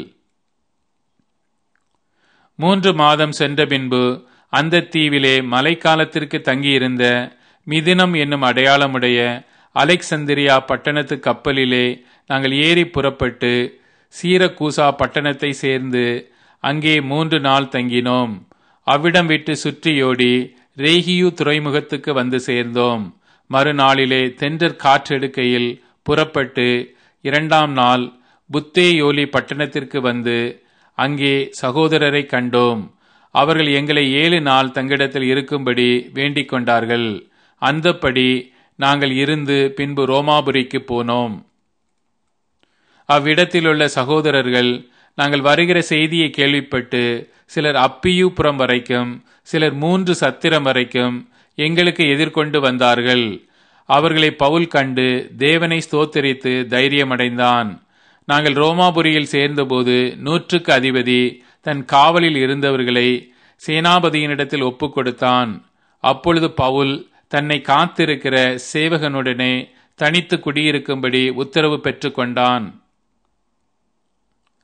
A: மூன்று மாதம் சென்ற பின்பு அந்த தீவிலே மழைக்காலத்திற்கு தங்கியிருந்த மிதினம் என்னும் அடையாளமுடைய அலெக்சந்திரியா பட்டணத்து கப்பலிலே நாங்கள் ஏறி புறப்பட்டு சீரக்கூசா பட்டணத்தை சேர்ந்து அங்கே மூன்று நாள் தங்கினோம் அவ்விடம் விட்டு சுற்றியோடி ரேகியு துறைமுகத்துக்கு வந்து சேர்ந்தோம் மறுநாளிலே தென்றற் காற்றெடுக்கையில் புறப்பட்டு இரண்டாம் நாள் புத்தேயோலி பட்டணத்திற்கு வந்து அங்கே சகோதரரை கண்டோம் அவர்கள் எங்களை ஏழு நாள் தங்கிடத்தில் இருக்கும்படி வேண்டிக் கொண்டார்கள் அந்தப்படி நாங்கள் இருந்து பின்பு ரோமாபுரிக்கு போனோம் அவ்விடத்திலுள்ள சகோதரர்கள் நாங்கள் வருகிற செய்தியை கேள்விப்பட்டு சிலர் அப்பியூபுரம் வரைக்கும் சிலர் மூன்று சத்திரம் வரைக்கும் எங்களுக்கு எதிர்கொண்டு வந்தார்கள் அவர்களை பவுல் கண்டு தேவனை ஸ்தோத்தரித்து தைரியமடைந்தான் நாங்கள் ரோமாபுரியில் சேர்ந்தபோது நூற்றுக்கு அதிபதி தன் காவலில் இருந்தவர்களை சேனாபதியினிடத்தில் ஒப்புக் கொடுத்தான் அப்பொழுது பவுல் தன்னை காத்திருக்கிற சேவகனுடனே தனித்து குடியிருக்கும்படி உத்தரவு பெற்றுக்கொண்டான்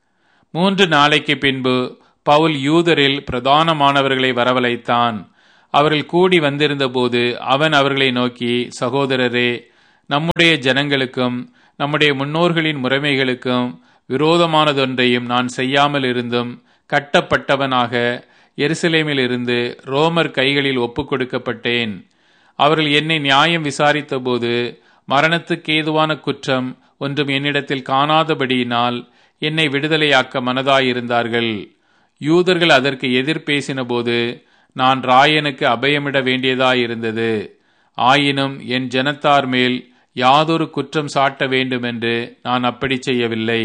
A: மூன்று நாளைக்கு பின்பு பவுல் யூதரில் பிரதானமானவர்களை வரவழைத்தான் அவர்கள் கூடி வந்திருந்தபோது அவன் அவர்களை நோக்கி சகோதரரே நம்முடைய ஜனங்களுக்கும் நம்முடைய முன்னோர்களின் முறைமைகளுக்கும் விரோதமானதொன்றையும் நான் செய்யாமல் இருந்தும் கட்டப்பட்டவனாக எருசலேமில் இருந்து ரோமர் கைகளில் ஒப்புக் கொடுக்கப்பட்டேன் அவர்கள் என்னை நியாயம் விசாரித்தபோது மரணத்துக்கு ஏதுவான குற்றம் ஒன்றும் என்னிடத்தில் காணாதபடியினால் என்னை விடுதலையாக்க மனதாயிருந்தார்கள் யூதர்கள் அதற்கு எதிர் பேசினபோது நான் ராயனுக்கு அபயமிட வேண்டியதாயிருந்தது ஆயினும் என் ஜனத்தார் மேல் யாதொரு குற்றம் சாட்ட வேண்டுமென்று நான் அப்படி செய்யவில்லை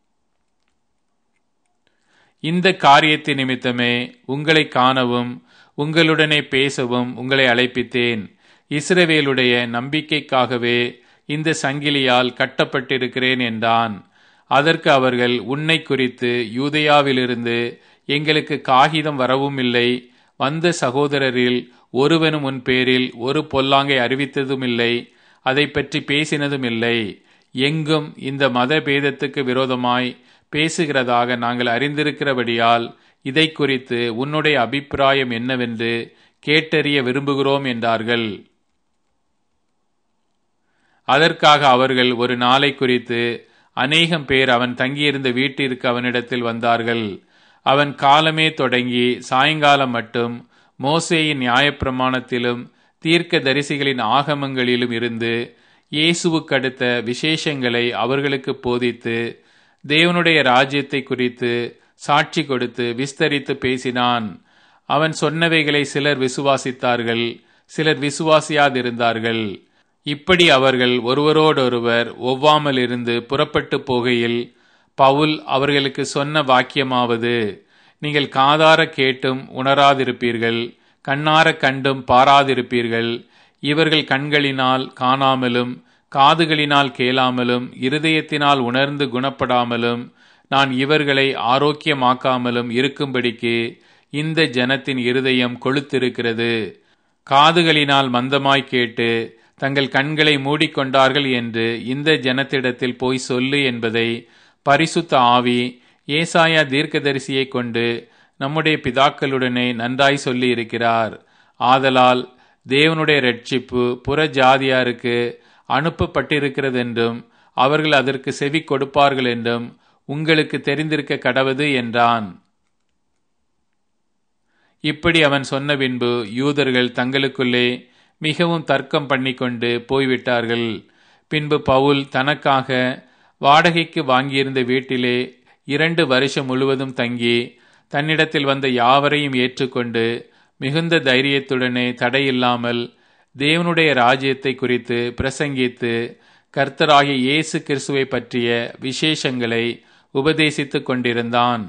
A: இந்த காரியத்தை நிமித்தமே உங்களை காணவும் உங்களுடனே பேசவும் உங்களை அழைப்பித்தேன் இஸ்ரவேலுடைய நம்பிக்கைக்காகவே இந்த சங்கிலியால் கட்டப்பட்டிருக்கிறேன் என்றான் அதற்கு அவர்கள் உன்னை குறித்து யூதயாவிலிருந்து எங்களுக்கு காகிதம் வரவும் இல்லை வந்த சகோதரரில் ஒருவனும் உன் பேரில் ஒரு பொல்லாங்கை அறிவித்ததும் இல்லை அதை பற்றி பேசினதும் இல்லை எங்கும் இந்த மத பேதத்துக்கு விரோதமாய் பேசுகிறதாக நாங்கள் அறிந்திருக்கிறபடியால் இதை குறித்து உன்னுடைய அபிப்பிராயம் என்னவென்று கேட்டறிய விரும்புகிறோம் என்றார்கள் அதற்காக அவர்கள் ஒரு நாளை குறித்து அநேகம் பேர் அவன் தங்கியிருந்த வீட்டிற்கு அவனிடத்தில் வந்தார்கள் அவன் காலமே தொடங்கி சாயங்காலம் மட்டும் மோசேயின் நியாயப்பிரமாணத்திலும் தீர்க்க தரிசிகளின் ஆகமங்களிலும் இருந்து இயேசுவுக்கடுத்த விசேஷங்களை அவர்களுக்கு போதித்து தேவனுடைய ராஜ்யத்தை குறித்து சாட்சி கொடுத்து விஸ்தரித்து பேசினான் அவன் சொன்னவைகளை சிலர் விசுவாசித்தார்கள் சிலர் விசுவாசியாதிருந்தார்கள் இப்படி அவர்கள் ஒருவரோடொருவர் ஒவ்வாமல் இருந்து புறப்பட்டு போகையில் பவுல் அவர்களுக்கு சொன்ன வாக்கியமாவது நீங்கள் காதார கேட்டும் உணராதிருப்பீர்கள் கண்ணார கண்டும் பாராதிருப்பீர்கள் இவர்கள் கண்களினால் காணாமலும் காதுகளினால் கேளாமலும் இருதயத்தினால் உணர்ந்து குணப்படாமலும் நான் இவர்களை ஆரோக்கியமாக்காமலும் இருக்கும்படிக்கு இந்த ஜனத்தின் இருதயம் கொளுத்திருக்கிறது காதுகளினால் மந்தமாய் கேட்டு தங்கள் கண்களை மூடிக்கொண்டார்கள் என்று இந்த ஜனத்திடத்தில் போய் சொல்லு என்பதை பரிசுத்த ஆவி ஏசாயா தீர்க்கதரிசியை கொண்டு நம்முடைய பிதாக்களுடனே நன்றாய் சொல்லி இருக்கிறார் ஆதலால் தேவனுடைய ரட்சிப்பு புற ஜாதியாருக்கு அனுப்பப்பட்டிருக்கிறதென்றும் அவர்கள் அதற்கு செவி கொடுப்பார்கள் என்றும் உங்களுக்கு தெரிந்திருக்க கடவது என்றான் இப்படி அவன் சொன்ன பின்பு யூதர்கள் தங்களுக்குள்ளே மிகவும் தர்க்கம் பண்ணிக்கொண்டு போய்விட்டார்கள் பின்பு பவுல் தனக்காக வாடகைக்கு வாங்கியிருந்த வீட்டிலே இரண்டு வருஷம் முழுவதும் தங்கி தன்னிடத்தில் வந்த யாவரையும் ஏற்றுக்கொண்டு மிகுந்த தைரியத்துடனே தடையில்லாமல் தேவனுடைய ராஜ்யத்தை குறித்து பிரசங்கித்து கர்த்தராகிய இயேசு கிறிஸ்துவை பற்றிய விசேஷங்களை உபதேசித்துக் கொண்டிருந்தான்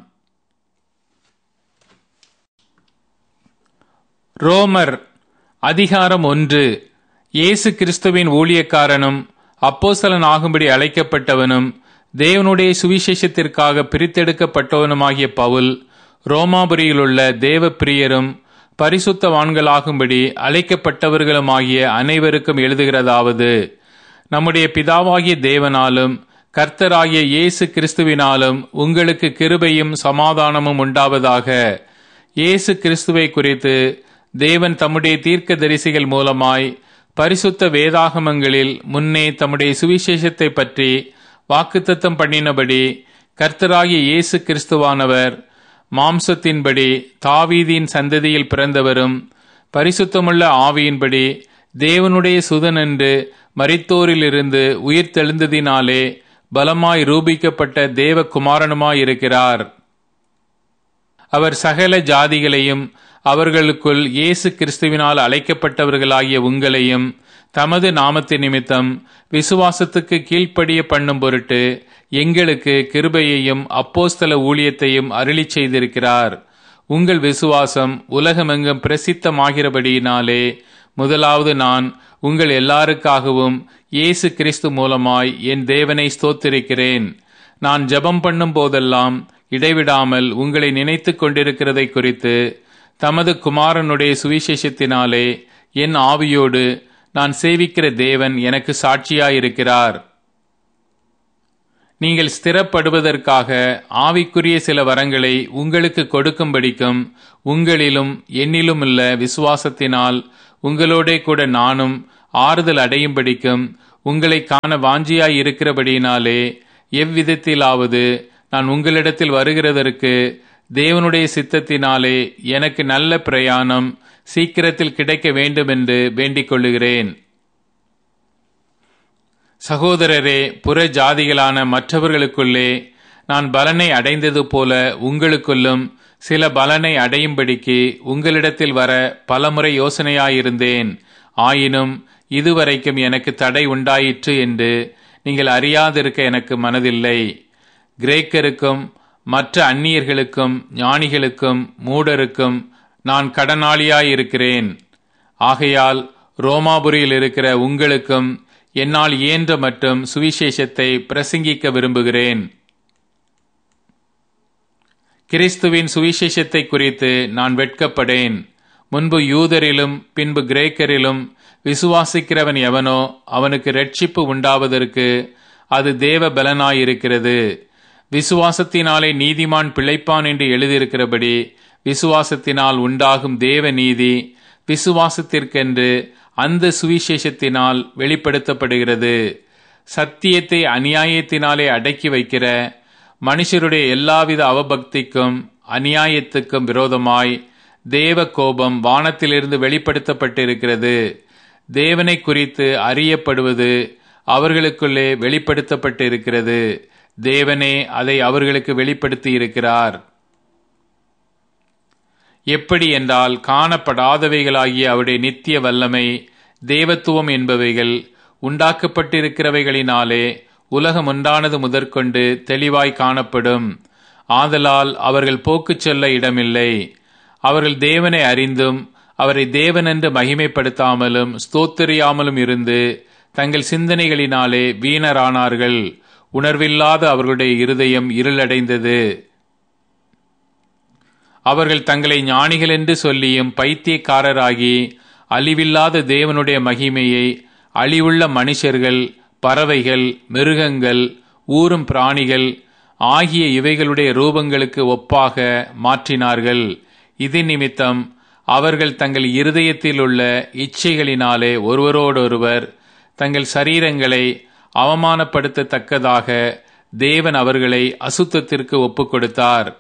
A: ரோமர் அதிகாரம் ஒன்று இயேசு கிறிஸ்துவின் ஊழியக்காரனும் அப்போசலன் ஆகும்படி அழைக்கப்பட்டவனும் தேவனுடைய சுவிசேஷத்திற்காக பிரித்தெடுக்கப்பட்டவனுமாகிய பவுல் ரோமாபுரியிலுள்ள தேவ பிரியரும் பரிசுத்தவான்களாகும்படி அழைக்கப்பட்டவர்களுமாகிய அனைவருக்கும் எழுதுகிறதாவது நம்முடைய பிதாவாகிய தேவனாலும் கர்த்தராகிய இயேசு கிறிஸ்துவினாலும் உங்களுக்கு கிருபையும் சமாதானமும் உண்டாவதாக இயேசு கிறிஸ்துவை குறித்து தேவன் தம்முடைய தீர்க்க தரிசிகள் மூலமாய் பரிசுத்த வேதாகமங்களில் முன்னே தம்முடைய சுவிசேஷத்தை பற்றி வாக்குத்தத்தம் பண்ணினபடி கர்த்தராகிய இயேசு கிறிஸ்துவானவர் மாம்சத்தின்படி தாவீதின் சந்ததியில் பிறந்தவரும் பரிசுத்தமுள்ள ஆவியின்படி தேவனுடைய சுதன் என்று மரித்தோரிலிருந்து உயிர் தெழுந்ததினாலே பலமாய் ரூபிக்கப்பட்ட தேவ குமாரனுமாயிருக்கிறார் அவர் சகல ஜாதிகளையும் அவர்களுக்குள் இயேசு கிறிஸ்துவினால் அழைக்கப்பட்டவர்களாகிய உங்களையும் தமது நாமத்து நிமித்தம் விசுவாசத்துக்கு கீழ்ப்படிய பண்ணும் பொருட்டு எங்களுக்கு கிருபையையும் அப்போஸ்தல ஊழியத்தையும் அருளி செய்திருக்கிறார் உங்கள் விசுவாசம் உலகமெங்கும் பிரசித்தமாகிறபடியினாலே முதலாவது நான் உங்கள் எல்லாருக்காகவும் இயேசு கிறிஸ்து மூலமாய் என் தேவனை ஸ்தோத்திருக்கிறேன் நான் ஜெபம் பண்ணும் போதெல்லாம் இடைவிடாமல் உங்களை நினைத்து கொண்டிருக்கிறதை குறித்து தமது குமாரனுடைய சுவிசேஷத்தினாலே என் ஆவியோடு நான் சேவிக்கிற தேவன் எனக்கு சாட்சியாயிருக்கிறார் நீங்கள் ஸ்திரப்படுவதற்காக ஆவிக்குரிய சில வரங்களை உங்களுக்கு கொடுக்கும்படிக்கும் உங்களிலும் என்னிலும் உள்ள விசுவாசத்தினால் உங்களோடே கூட நானும் ஆறுதல் அடையும்படிக்கும் உங்களை காண வாஞ்சியாய் இருக்கிறபடியினாலே எவ்விதத்திலாவது நான் உங்களிடத்தில் வருகிறதற்கு தேவனுடைய சித்தத்தினாலே எனக்கு நல்ல பிரயாணம் சீக்கிரத்தில் கிடைக்க வேண்டும் என்று வேண்டிக் கொள்ளுகிறேன் சகோதரரே புற ஜாதிகளான மற்றவர்களுக்குள்ளே நான் பலனை அடைந்தது போல உங்களுக்குள்ளும் சில பலனை அடையும்படிக்கு உங்களிடத்தில் வர பலமுறை யோசனையாயிருந்தேன் ஆயினும் இதுவரைக்கும் எனக்கு தடை உண்டாயிற்று என்று நீங்கள் அறியாதிருக்க எனக்கு மனதில்லை கிரேக்கருக்கும் மற்ற அந்நியர்களுக்கும் ஞானிகளுக்கும் மூடருக்கும் நான் கடனாளியாயிருக்கிறேன் ஆகையால் ரோமாபுரியில் இருக்கிற உங்களுக்கும் என்னால் இயன்ற மட்டும் சுவிசேஷத்தை பிரசங்கிக்க விரும்புகிறேன் கிறிஸ்துவின் சுவிசேஷத்தை குறித்து நான் வெட்கப்படேன் முன்பு யூதரிலும் பின்பு கிரேக்கரிலும் விசுவாசிக்கிறவன் எவனோ அவனுக்கு ரட்சிப்பு உண்டாவதற்கு அது தேவ பலனாயிருக்கிறது விசுவாசத்தினாலே நீதிமான் பிழைப்பான் என்று எழுதியிருக்கிறபடி விசுவாசத்தினால் உண்டாகும் தேவ நீதி விசுவாசத்திற்கென்று அந்த சுவிசேஷத்தினால் வெளிப்படுத்தப்படுகிறது சத்தியத்தை அநியாயத்தினாலே அடக்கி வைக்கிற மனுஷருடைய எல்லாவித அவபக்திக்கும் அநியாயத்துக்கும் விரோதமாய் தேவ கோபம் வானத்திலிருந்து வெளிப்படுத்தப்பட்டிருக்கிறது தேவனை குறித்து அறியப்படுவது அவர்களுக்குள்ளே வெளிப்படுத்தப்பட்டிருக்கிறது தேவனே அதை அவர்களுக்கு வெளிப்படுத்தி இருக்கிறார் எப்படி என்றால் காணப்படாதவைகளாகிய அவருடைய நித்திய வல்லமை தேவத்துவம் என்பவைகள் உண்டாக்கப்பட்டிருக்கிறவைகளினாலே உலகம் உண்டானது முதற்கொண்டு தெளிவாய் காணப்படும் ஆதலால் அவர்கள் போக்குச் செல்ல இடமில்லை அவர்கள் தேவனை அறிந்தும் அவரை தேவனென்று மகிமைப்படுத்தாமலும் ஸ்தோத்தரியாமலும் இருந்து தங்கள் சிந்தனைகளினாலே வீணரானார்கள் உணர்வில்லாத அவர்களுடைய இருதயம் இருளடைந்தது அவர்கள் தங்களை ஞானிகள் என்று சொல்லியும் பைத்தியக்காரராகி அழிவில்லாத தேவனுடைய மகிமையை அழிவுள்ள மனுஷர்கள் பறவைகள் மிருகங்கள் ஊரும் பிராணிகள் ஆகிய இவைகளுடைய ரூபங்களுக்கு ஒப்பாக மாற்றினார்கள் இது நிமித்தம் அவர்கள் தங்கள் இருதயத்தில் உள்ள இச்சைகளினாலே ஒருவரோடொருவர் தங்கள் சரீரங்களை அவமானப்படுத்தத்தக்கதாக தேவன் அவர்களை அசுத்தத்திற்கு ஒப்புக் கொடுத்தார்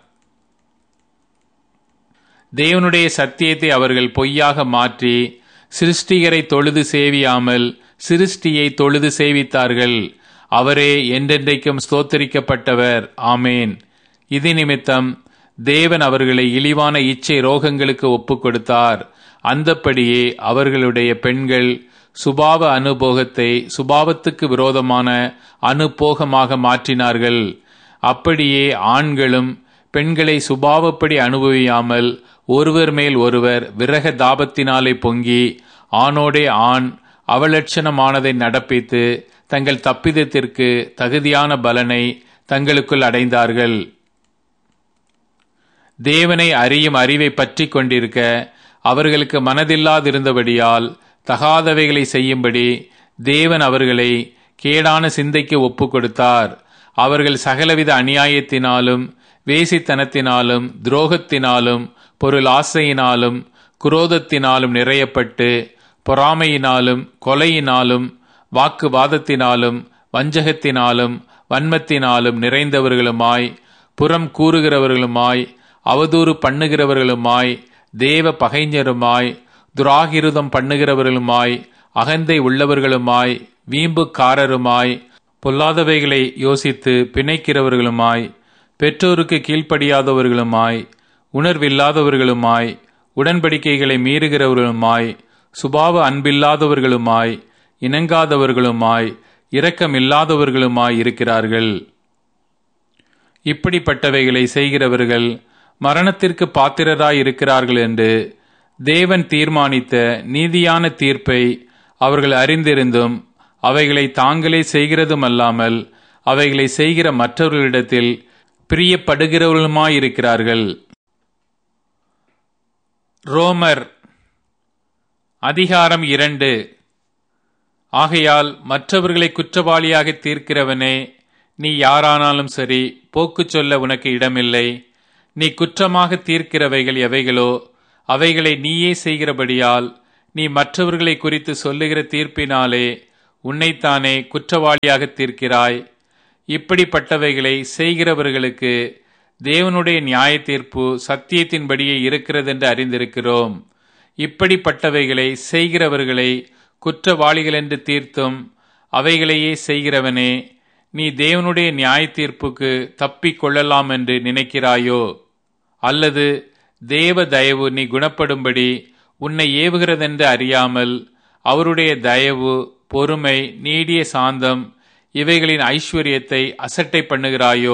A: தேவனுடைய சத்தியத்தை அவர்கள் பொய்யாக மாற்றி சிருஷ்டிகரை தொழுது சேவியாமல் சிருஷ்டியை தொழுது சேவித்தார்கள் அவரே என்றென்றைக்கும் ஸ்தோத்தரிக்கப்பட்டவர் ஆமேன் இது நிமித்தம் தேவன் அவர்களை இழிவான இச்சை ரோகங்களுக்கு ஒப்புக் கொடுத்தார் அந்தப்படியே அவர்களுடைய பெண்கள் சுபாவ அனுபோகத்தை சுபாவத்துக்கு விரோதமான அனுபோகமாக மாற்றினார்கள் அப்படியே ஆண்களும் பெண்களை சுபாவப்படி அனுபவியாமல் ஒருவர் மேல் ஒருவர் விரக தாபத்தினாலே பொங்கி ஆணோடே ஆண் அவலட்சணமானதை நடப்பித்து தங்கள் தப்பிதத்திற்கு தகுதியான பலனை தங்களுக்குள் அடைந்தார்கள் தேவனை அறியும் அறிவை பற்றி கொண்டிருக்க அவர்களுக்கு மனதில்லாதிருந்தபடியால் தகாதவைகளை செய்யும்படி தேவன் அவர்களை கேடான சிந்தைக்கு ஒப்பு கொடுத்தார் அவர்கள் சகலவித அநியாயத்தினாலும் வேசித்தனத்தினாலும் துரோகத்தினாலும் பொருள் ஆசையினாலும் குரோதத்தினாலும் நிறையப்பட்டு பொறாமையினாலும் கொலையினாலும் வாக்குவாதத்தினாலும் வஞ்சகத்தினாலும் வன்மத்தினாலும் நிறைந்தவர்களுமாய் புறம் கூறுகிறவர்களுமாய் அவதூறு பண்ணுகிறவர்களுமாய் தேவ பகைஞருமாய் துராகிருதம் பண்ணுகிறவர்களுமாய் அகந்தை உள்ளவர்களுமாய் வீம்புக்காரருமாய் பொல்லாதவைகளை யோசித்து பிணைக்கிறவர்களுமாய் பெற்றோருக்கு கீழ்ப்படியாதவர்களுமாய் உணர்வில்லாதவர்களுமாய் உடன்படிக்கைகளை மீறுகிறவர்களுமாய் சுபாவ அன்பில்லாதவர்களுமாய் இணங்காதவர்களுமாய் இரக்கமில்லாதவர்களுமாய் இருக்கிறார்கள் இப்படிப்பட்டவைகளை செய்கிறவர்கள் மரணத்திற்கு பாத்திரராய் இருக்கிறார்கள் என்று தேவன் தீர்மானித்த நீதியான தீர்ப்பை அவர்கள் அறிந்திருந்தும் அவைகளை தாங்களே செய்கிறதும் அல்லாமல் அவைகளை செய்கிற மற்றவர்களிடத்தில் பிரியப்படுகிறவர்களுமாயிருக்கிறார்கள் ரோமர் அதிகாரம் இரண்டு ஆகையால் மற்றவர்களை குற்றவாளியாக தீர்க்கிறவனே நீ யாரானாலும் சரி போக்கு சொல்ல உனக்கு இடமில்லை நீ குற்றமாக தீர்க்கிறவைகள் எவைகளோ அவைகளை நீயே செய்கிறபடியால் நீ மற்றவர்களை குறித்து சொல்லுகிற தீர்ப்பினாலே உன்னைத்தானே குற்றவாளியாக தீர்க்கிறாய் இப்படிப்பட்டவைகளை செய்கிறவர்களுக்கு தேவனுடைய நியாய தீர்ப்பு சத்தியத்தின்படியே இருக்கிறதென்று அறிந்திருக்கிறோம் இப்படிப்பட்டவைகளை செய்கிறவர்களை குற்றவாளிகள் என்று தீர்த்தும் அவைகளையே செய்கிறவனே நீ தேவனுடைய நியாய தீர்ப்புக்கு தப்பிக் கொள்ளலாம் என்று நினைக்கிறாயோ அல்லது தேவ தயவு நீ குணப்படும்படி உன்னை ஏவுகிறதென்று அறியாமல் அவருடைய தயவு பொறுமை நீடிய சாந்தம் இவைகளின் ஐஸ்வர்யத்தை அசட்டை பண்ணுகிறாயோ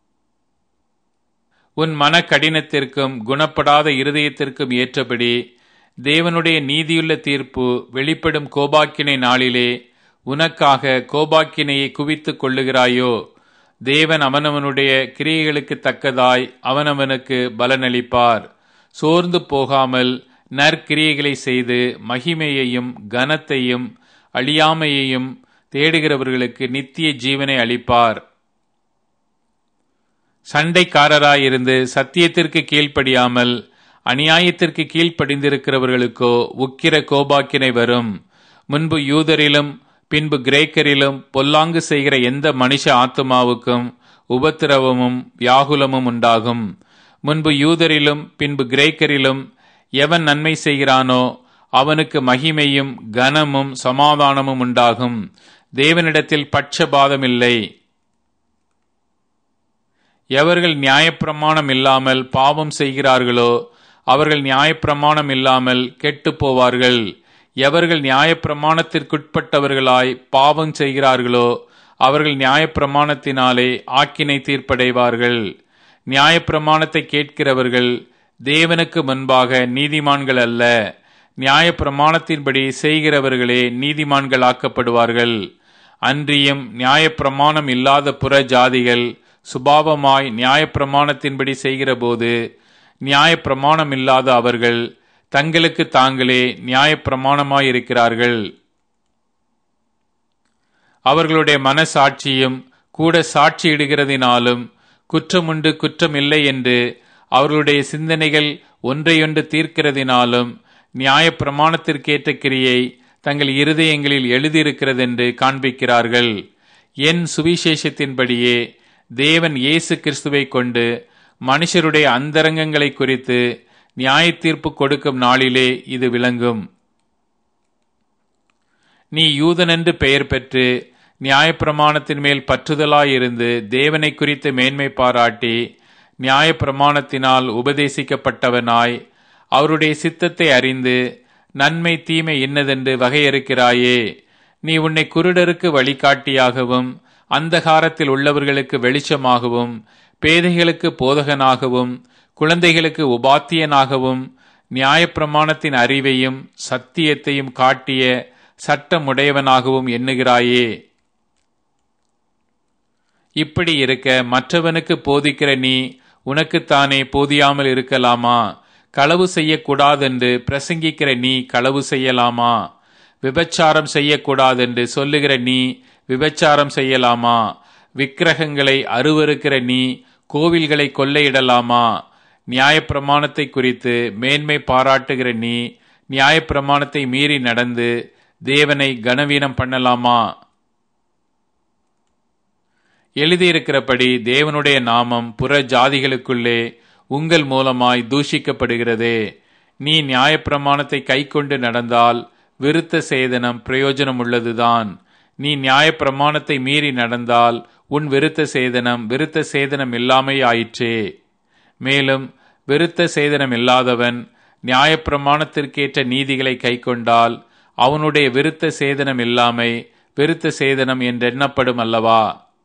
A: உன் மன கடினத்திற்கும் குணப்படாத இருதயத்திற்கும் ஏற்றபடி தேவனுடைய நீதியுள்ள தீர்ப்பு வெளிப்படும் கோபாக்கினை நாளிலே உனக்காக கோபாக்கினையை குவித்துக் கொள்ளுகிறாயோ தேவன் அவனவனுடைய கிரியைகளுக்கு தக்கதாய் அவனவனுக்கு பலனளிப்பார் சோர்ந்து போகாமல் நற்கிரியைகளை செய்து மகிமையையும் கனத்தையும் அழியாமையையும் தேடுகிறவர்களுக்கு நித்திய ஜீவனை அளிப்பார் சண்டைக்காரராயிருந்து சத்தியத்திற்கு கீழ்ப்படியாமல் அநியாயத்திற்கு கீழ்ப்படிந்திருக்கிறவர்களுக்கோ உக்கிர கோபாக்கினை வரும் முன்பு யூதரிலும் பின்பு கிரேக்கரிலும் பொல்லாங்கு செய்கிற எந்த மனுஷ ஆத்மாவுக்கும் உபத்திரவமும் வியாகுலமும் உண்டாகும் முன்பு யூதரிலும் பின்பு கிரேக்கரிலும் எவன் நன்மை செய்கிறானோ அவனுக்கு மகிமையும் கனமும் சமாதானமும் உண்டாகும் தேவனிடத்தில் பட்சபாதம் இல்லை எவர்கள் நியாயப்பிரமாணம் இல்லாமல் பாவம் செய்கிறார்களோ அவர்கள் நியாயப்பிரமாணம் இல்லாமல் கெட்டு போவார்கள் எவர்கள் நியாயப்பிரமாணத்திற்குட்பட்டவர்களாய் பாவம் செய்கிறார்களோ அவர்கள் நியாயப்பிரமாணத்தினாலே ஆக்கினை தீர்ப்படைவார்கள் நியாயப்பிரமாணத்தை கேட்கிறவர்கள் தேவனுக்கு முன்பாக நீதிமான்கள் அல்ல நியாயப்பிரமாணத்தின்படி செய்கிறவர்களே நீதிமான்கள் ஆக்கப்படுவார்கள் அன்றியும் நியாயப்பிரமாணம் இல்லாத புற ஜாதிகள் சுபாவமாய் நியாயப்பிரமாணத்தின்படி செய்கிறபோது நியாயப்பிரமாணம் இல்லாத அவர்கள் தங்களுக்கு தாங்களே நியாயப்பிரமாணமாயிருக்கிறார்கள் அவர்களுடைய மனசாட்சியும் கூட சாட்சியிடுகிறதினாலும் குற்றமுண்டு குற்றமில்லை என்று அவர்களுடைய சிந்தனைகள் ஒன்றையொன்று தீர்க்கிறதினாலும் நியாயப்பிரமாணத்திற்கேற்ற கிரியை தங்கள் இருதயங்களில் எழுதியிருக்கிறதென்று காண்பிக்கிறார்கள் என் சுவிசேஷத்தின்படியே தேவன் இயேசு கிறிஸ்துவை கொண்டு மனுஷருடைய அந்தரங்கங்களை குறித்து நியாய தீர்ப்பு கொடுக்கும் நாளிலே இது விளங்கும் நீ யூதனென்று பெயர் பெற்று நியாயப்பிரமாணத்தின் மேல் பற்றுதலாயிருந்து தேவனை குறித்து மேன்மை பாராட்டி நியாயப்பிரமாணத்தினால் உபதேசிக்கப்பட்டவனாய் அவருடைய சித்தத்தை அறிந்து நன்மை தீமை இன்னதென்று வகையறுக்கிறாயே நீ உன்னை குருடருக்கு வழிகாட்டியாகவும் அந்தகாரத்தில் உள்ளவர்களுக்கு வெளிச்சமாகவும் பேதைகளுக்கு போதகனாகவும் குழந்தைகளுக்கு உபாத்தியனாகவும் நியாயப்பிரமாணத்தின் அறிவையும் சத்தியத்தையும் காட்டிய சட்டமுடையவனாகவும் எண்ணுகிறாயே இப்படி இருக்க மற்றவனுக்கு போதிக்கிற நீ உனக்குத்தானே போதியாமல் இருக்கலாமா களவு செய்யக்கூடாதென்று பிரசங்கிக்கிற நீ களவு செய்யலாமா விபச்சாரம் செய்யக்கூடாதென்று சொல்லுகிற நீ விபச்சாரம் செய்யலாமா விக்கிரகங்களை அருவருக்கிற நீ கோவில்களை கொள்ளையிடலாமா நியாயப்பிரமாணத்தை குறித்து மேன்மை பாராட்டுகிற நீ நியாயப்பிரமாணத்தை மீறி நடந்து தேவனை கனவீனம் பண்ணலாமா எழுதியிருக்கிறபடி தேவனுடைய நாமம் புற ஜாதிகளுக்குள்ளே உங்கள் மூலமாய் தூஷிக்கப்படுகிறதே நீ நியாயப்பிரமாணத்தை கைக்கொண்டு நடந்தால் விருத்த சேதனம் பிரயோஜனம் உள்ளதுதான் நீ நியாயப்பிரமாணத்தை மீறி நடந்தால் உன் விருத்த சேதனம் விருத்த சேதனம் இல்லாமை ஆயிற்றே மேலும் விருத்த சேதனம் இல்லாதவன் நியாயப்பிரமாணத்திற்கேற்ற நீதிகளை கைக்கொண்டால் அவனுடைய விருத்த சேதனம் இல்லாமை விருத்த சேதனம் என்றெண்ணப்படும் அல்லவா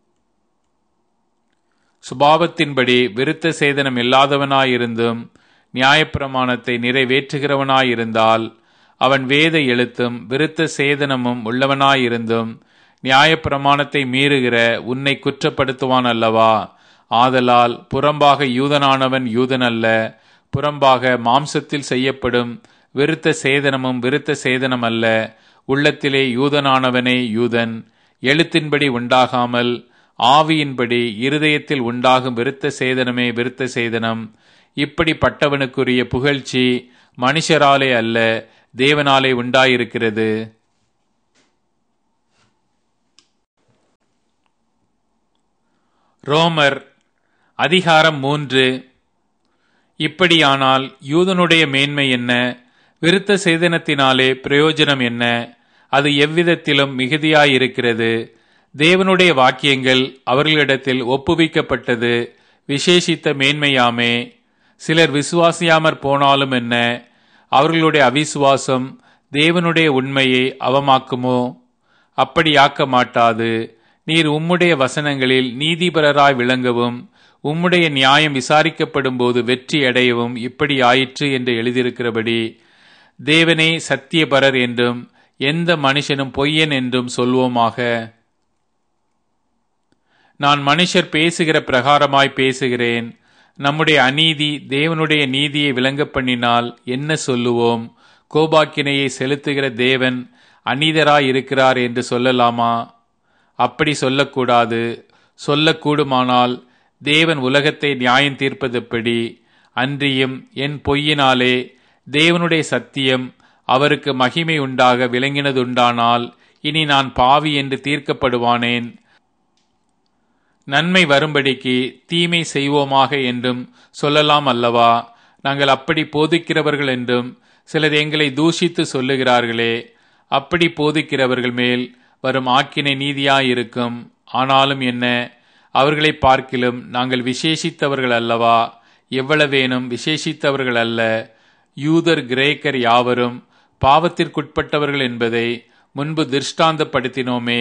A: சுபாவத்தின்படி விருத்த சேதனம் இல்லாதவனாயிருந்தும் நியாயப்பிரமாணத்தை நிறைவேற்றுகிறவனாயிருந்தால் அவன் வேத எழுத்தும் விருத்த சேதனமும் உள்ளவனாயிருந்தும் நியாயப்பிரமாணத்தை மீறுகிற உன்னை குற்றப்படுத்துவான் அல்லவா ஆதலால் புறம்பாக யூதனானவன் யூதன் அல்ல புறம்பாக மாம்சத்தில் செய்யப்படும் விருத்த சேதனமும் விருத்த சேதனம் அல்ல உள்ளத்திலே யூதனானவனே யூதன் எழுத்தின்படி உண்டாகாமல் ஆவியின்படி இருதயத்தில் உண்டாகும் விருத்த சேதனமே விருத்த சேதனம் இப்படிப்பட்டவனுக்குரிய புகழ்ச்சி மனுஷராலே அல்ல தேவனாலே உண்டாயிருக்கிறது ரோமர் அதிகாரம் மூன்று இப்படியானால் யூதனுடைய மேன்மை என்ன விருத்த சேதனத்தினாலே பிரயோஜனம் என்ன அது எவ்விதத்திலும் மிகுதியாயிருக்கிறது தேவனுடைய வாக்கியங்கள் அவர்களிடத்தில் ஒப்புவிக்கப்பட்டது விசேஷித்த மேன்மையாமே சிலர் விசுவாசியாமற் போனாலும் என்ன அவர்களுடைய அவிசுவாசம் தேவனுடைய உண்மையை அவமாக்குமோ அப்படியாக்க மாட்டாது நீர் உம்முடைய வசனங்களில் நீதிபரராய் விளங்கவும் உம்முடைய நியாயம் விசாரிக்கப்படும் போது வெற்றி அடையவும் இப்படி ஆயிற்று என்று எழுதியிருக்கிறபடி தேவனே சத்தியபரர் என்றும் எந்த மனுஷனும் பொய்யன் என்றும் சொல்வோமாக நான் மனுஷர் பேசுகிற பிரகாரமாய் பேசுகிறேன் நம்முடைய அநீதி தேவனுடைய நீதியை விளங்க பண்ணினால் என்ன சொல்லுவோம் கோபாக்கினையை செலுத்துகிற தேவன் அநீதராய் இருக்கிறார் என்று சொல்லலாமா அப்படி சொல்லக்கூடாது சொல்லக்கூடுமானால் தேவன் உலகத்தை நியாயம் தீர்ப்பதெப்படி அன்றியும் என் பொய்யினாலே தேவனுடைய சத்தியம் அவருக்கு மகிமை உண்டாக விளங்கினதுண்டானால் இனி நான் பாவி என்று தீர்க்கப்படுவானேன் நன்மை வரும்படிக்கு தீமை செய்வோமாக என்றும் சொல்லலாம் அல்லவா நாங்கள் அப்படி போதிக்கிறவர்கள் என்றும் சிலர் எங்களை தூஷித்து சொல்லுகிறார்களே அப்படி போதிக்கிறவர்கள் மேல் வரும் ஆக்கினை நீதியாயிருக்கும் ஆனாலும் என்ன அவர்களை பார்க்கிலும் நாங்கள் விசேஷித்தவர்கள் அல்லவா எவ்வளவேனும் விசேஷித்தவர்கள் அல்ல யூதர் கிரேக்கர் யாவரும் பாவத்திற்குட்பட்டவர்கள் என்பதை முன்பு திருஷ்டாந்தப்படுத்தினோமே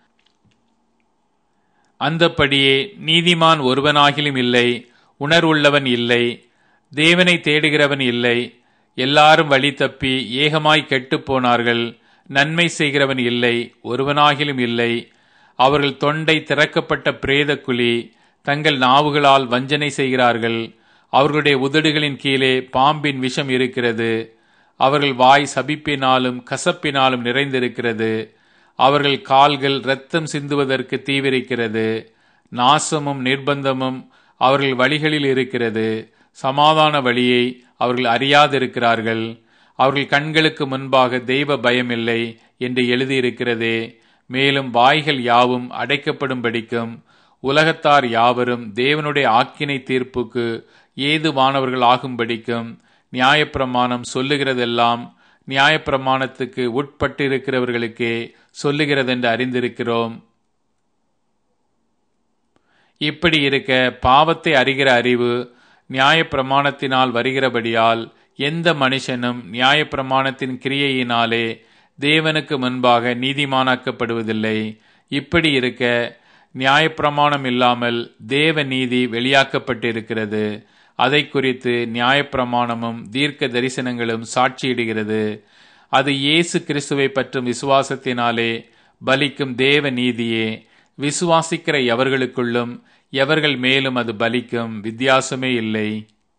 A: அந்தப்படியே நீதிமான் ஒருவனாகிலும் இல்லை உணர்வுள்ளவன் இல்லை தேவனை தேடுகிறவன் இல்லை எல்லாரும் வழி தப்பி ஏகமாய் கெட்டுப் போனார்கள் நன்மை செய்கிறவன் இல்லை ஒருவனாகிலும் இல்லை அவர்கள் தொண்டை திறக்கப்பட்ட பிரேத குழி தங்கள் நாவுகளால் வஞ்சனை செய்கிறார்கள் அவர்களுடைய உதடுகளின் கீழே பாம்பின் விஷம் இருக்கிறது அவர்கள் வாய் சபிப்பினாலும் கசப்பினாலும் நிறைந்திருக்கிறது அவர்கள் கால்கள் இரத்தம் சிந்துவதற்கு தீவிரிக்கிறது நாசமும் நிர்பந்தமும் அவர்கள் வழிகளில் இருக்கிறது சமாதான வழியை அவர்கள் அறியாதிருக்கிறார்கள் அவர்கள் கண்களுக்கு முன்பாக தெய்வ பயமில்லை என்று எழுதியிருக்கிறதே மேலும் வாய்கள் யாவும் அடைக்கப்படும்படிக்கும் உலகத்தார் யாவரும் தேவனுடைய ஆக்கினை தீர்ப்புக்கு ஏதுவானவர்கள் ஆகும்படிக்கும் நியாயப்பிரமாணம் சொல்லுகிறதெல்லாம் நியாயப்பிரமாணத்துக்கு உட்பட்டிருக்கிறவர்களுக்கே சொல்லுகிறதென்று அறிந்திருக்கிறோம் இப்படி இருக்க பாவத்தை அறிகிற அறிவு நியாயப்பிரமாணத்தினால் வருகிறபடியால் எந்த மனுஷனும் நியாயப்பிரமாணத்தின் கிரியையினாலே தேவனுக்கு முன்பாக நீதிமானாக்கப்படுவதில்லை இப்படி இருக்க நியாயப்பிரமாணம் இல்லாமல் தேவ நீதி வெளியாக்கப்பட்டிருக்கிறது அதை குறித்து நியாயப்பிரமாணமும் தீர்க்க தரிசனங்களும் சாட்சியிடுகிறது அது இயேசு கிறிஸ்துவை பற்றும் விசுவாசத்தினாலே பலிக்கும் தேவ நீதியே விசுவாசிக்கிற எவர்களுக்குள்ளும் எவர்கள் மேலும் அது பலிக்கும் வித்தியாசமே இல்லை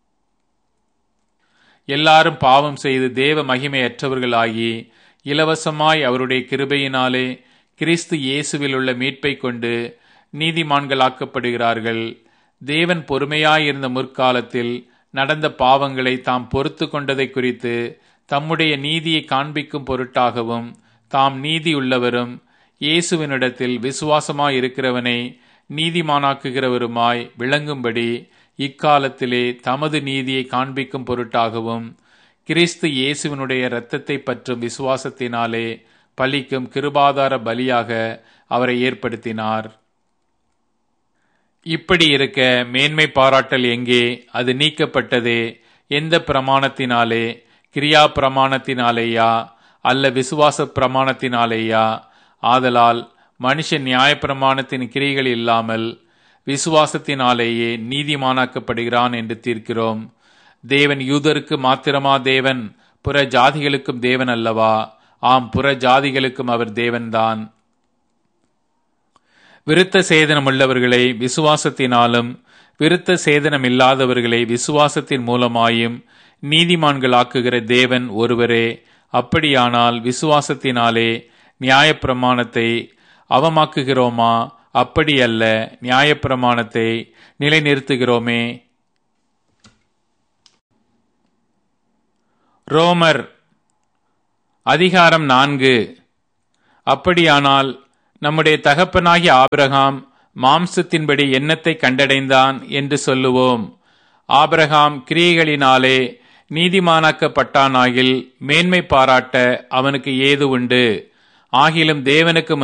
A: எல்லாரும் பாவம் செய்து தேவ மகிமையற்றவர்களாகி இலவசமாய் அவருடைய கிருபையினாலே கிறிஸ்து இயேசுவில் உள்ள மீட்பை கொண்டு நீதிமான்களாக்கப்படுகிறார்கள் தேவன் பொறுமையாயிருந்த முற்காலத்தில் நடந்த பாவங்களை தாம் பொறுத்து கொண்டதை குறித்து தம்முடைய நீதியை காண்பிக்கும் பொருட்டாகவும் தாம் நீதி உள்ளவரும் இயேசுவினிடத்தில் விசுவாசமாய் இருக்கிறவனை நீதிமானாக்குகிறவருமாய் விளங்கும்படி இக்காலத்திலே தமது நீதியை காண்பிக்கும் பொருட்டாகவும் கிறிஸ்து இயேசுவினுடைய இரத்தத்தை பற்றும் விசுவாசத்தினாலே பலிக்கும் கிருபாதார பலியாக அவரை ஏற்படுத்தினார் இப்படி இருக்க மேன்மை பாராட்டல் எங்கே அது நீக்கப்பட்டதே எந்த பிரமாணத்தினாலே கிரியா பிரமாணத்தினாலேயா அல்ல விசுவாச பிரமாணத்தினாலேயா ஆதலால் மனுஷன் நியாயப்பிரமாணத்தின் கிரிகள் இல்லாமல் விசுவாசத்தினாலேயே நீதிமானாக்கப்படுகிறான் என்று தீர்க்கிறோம் தேவன் யூதருக்கு மாத்திரமா தேவன் புற ஜாதிகளுக்கும் தேவன் அல்லவா ஆம் புற ஜாதிகளுக்கும் அவர் தேவன்தான் விருத்த சேதனம் உள்ளவர்களை விசுவாசத்தினாலும் விருத்த சேதனம் இல்லாதவர்களை விசுவாசத்தின் மூலமாயும் நீதிமான்களாக்குகிற தேவன் ஒருவரே அப்படியானால் விசுவாசத்தினாலே நியாயப்பிரமாணத்தை அவமாக்குகிறோமா அப்படியல்ல நியாயப்பிரமாணத்தை நிலைநிறுத்துகிறோமே ரோமர் அதிகாரம் நான்கு அப்படியானால் நம்முடைய தகப்பனாகிய ஆபிரகாம் மாம்சத்தின்படி எண்ணத்தை கண்டடைந்தான் என்று சொல்லுவோம் ஆபிரகாம் கிரியைகளினாலே நீதிமானாக்கப்பட்டானாகில் மேன்மை பாராட்ட அவனுக்கு ஏது உண்டு ஆகிலும் தேவனுக்கு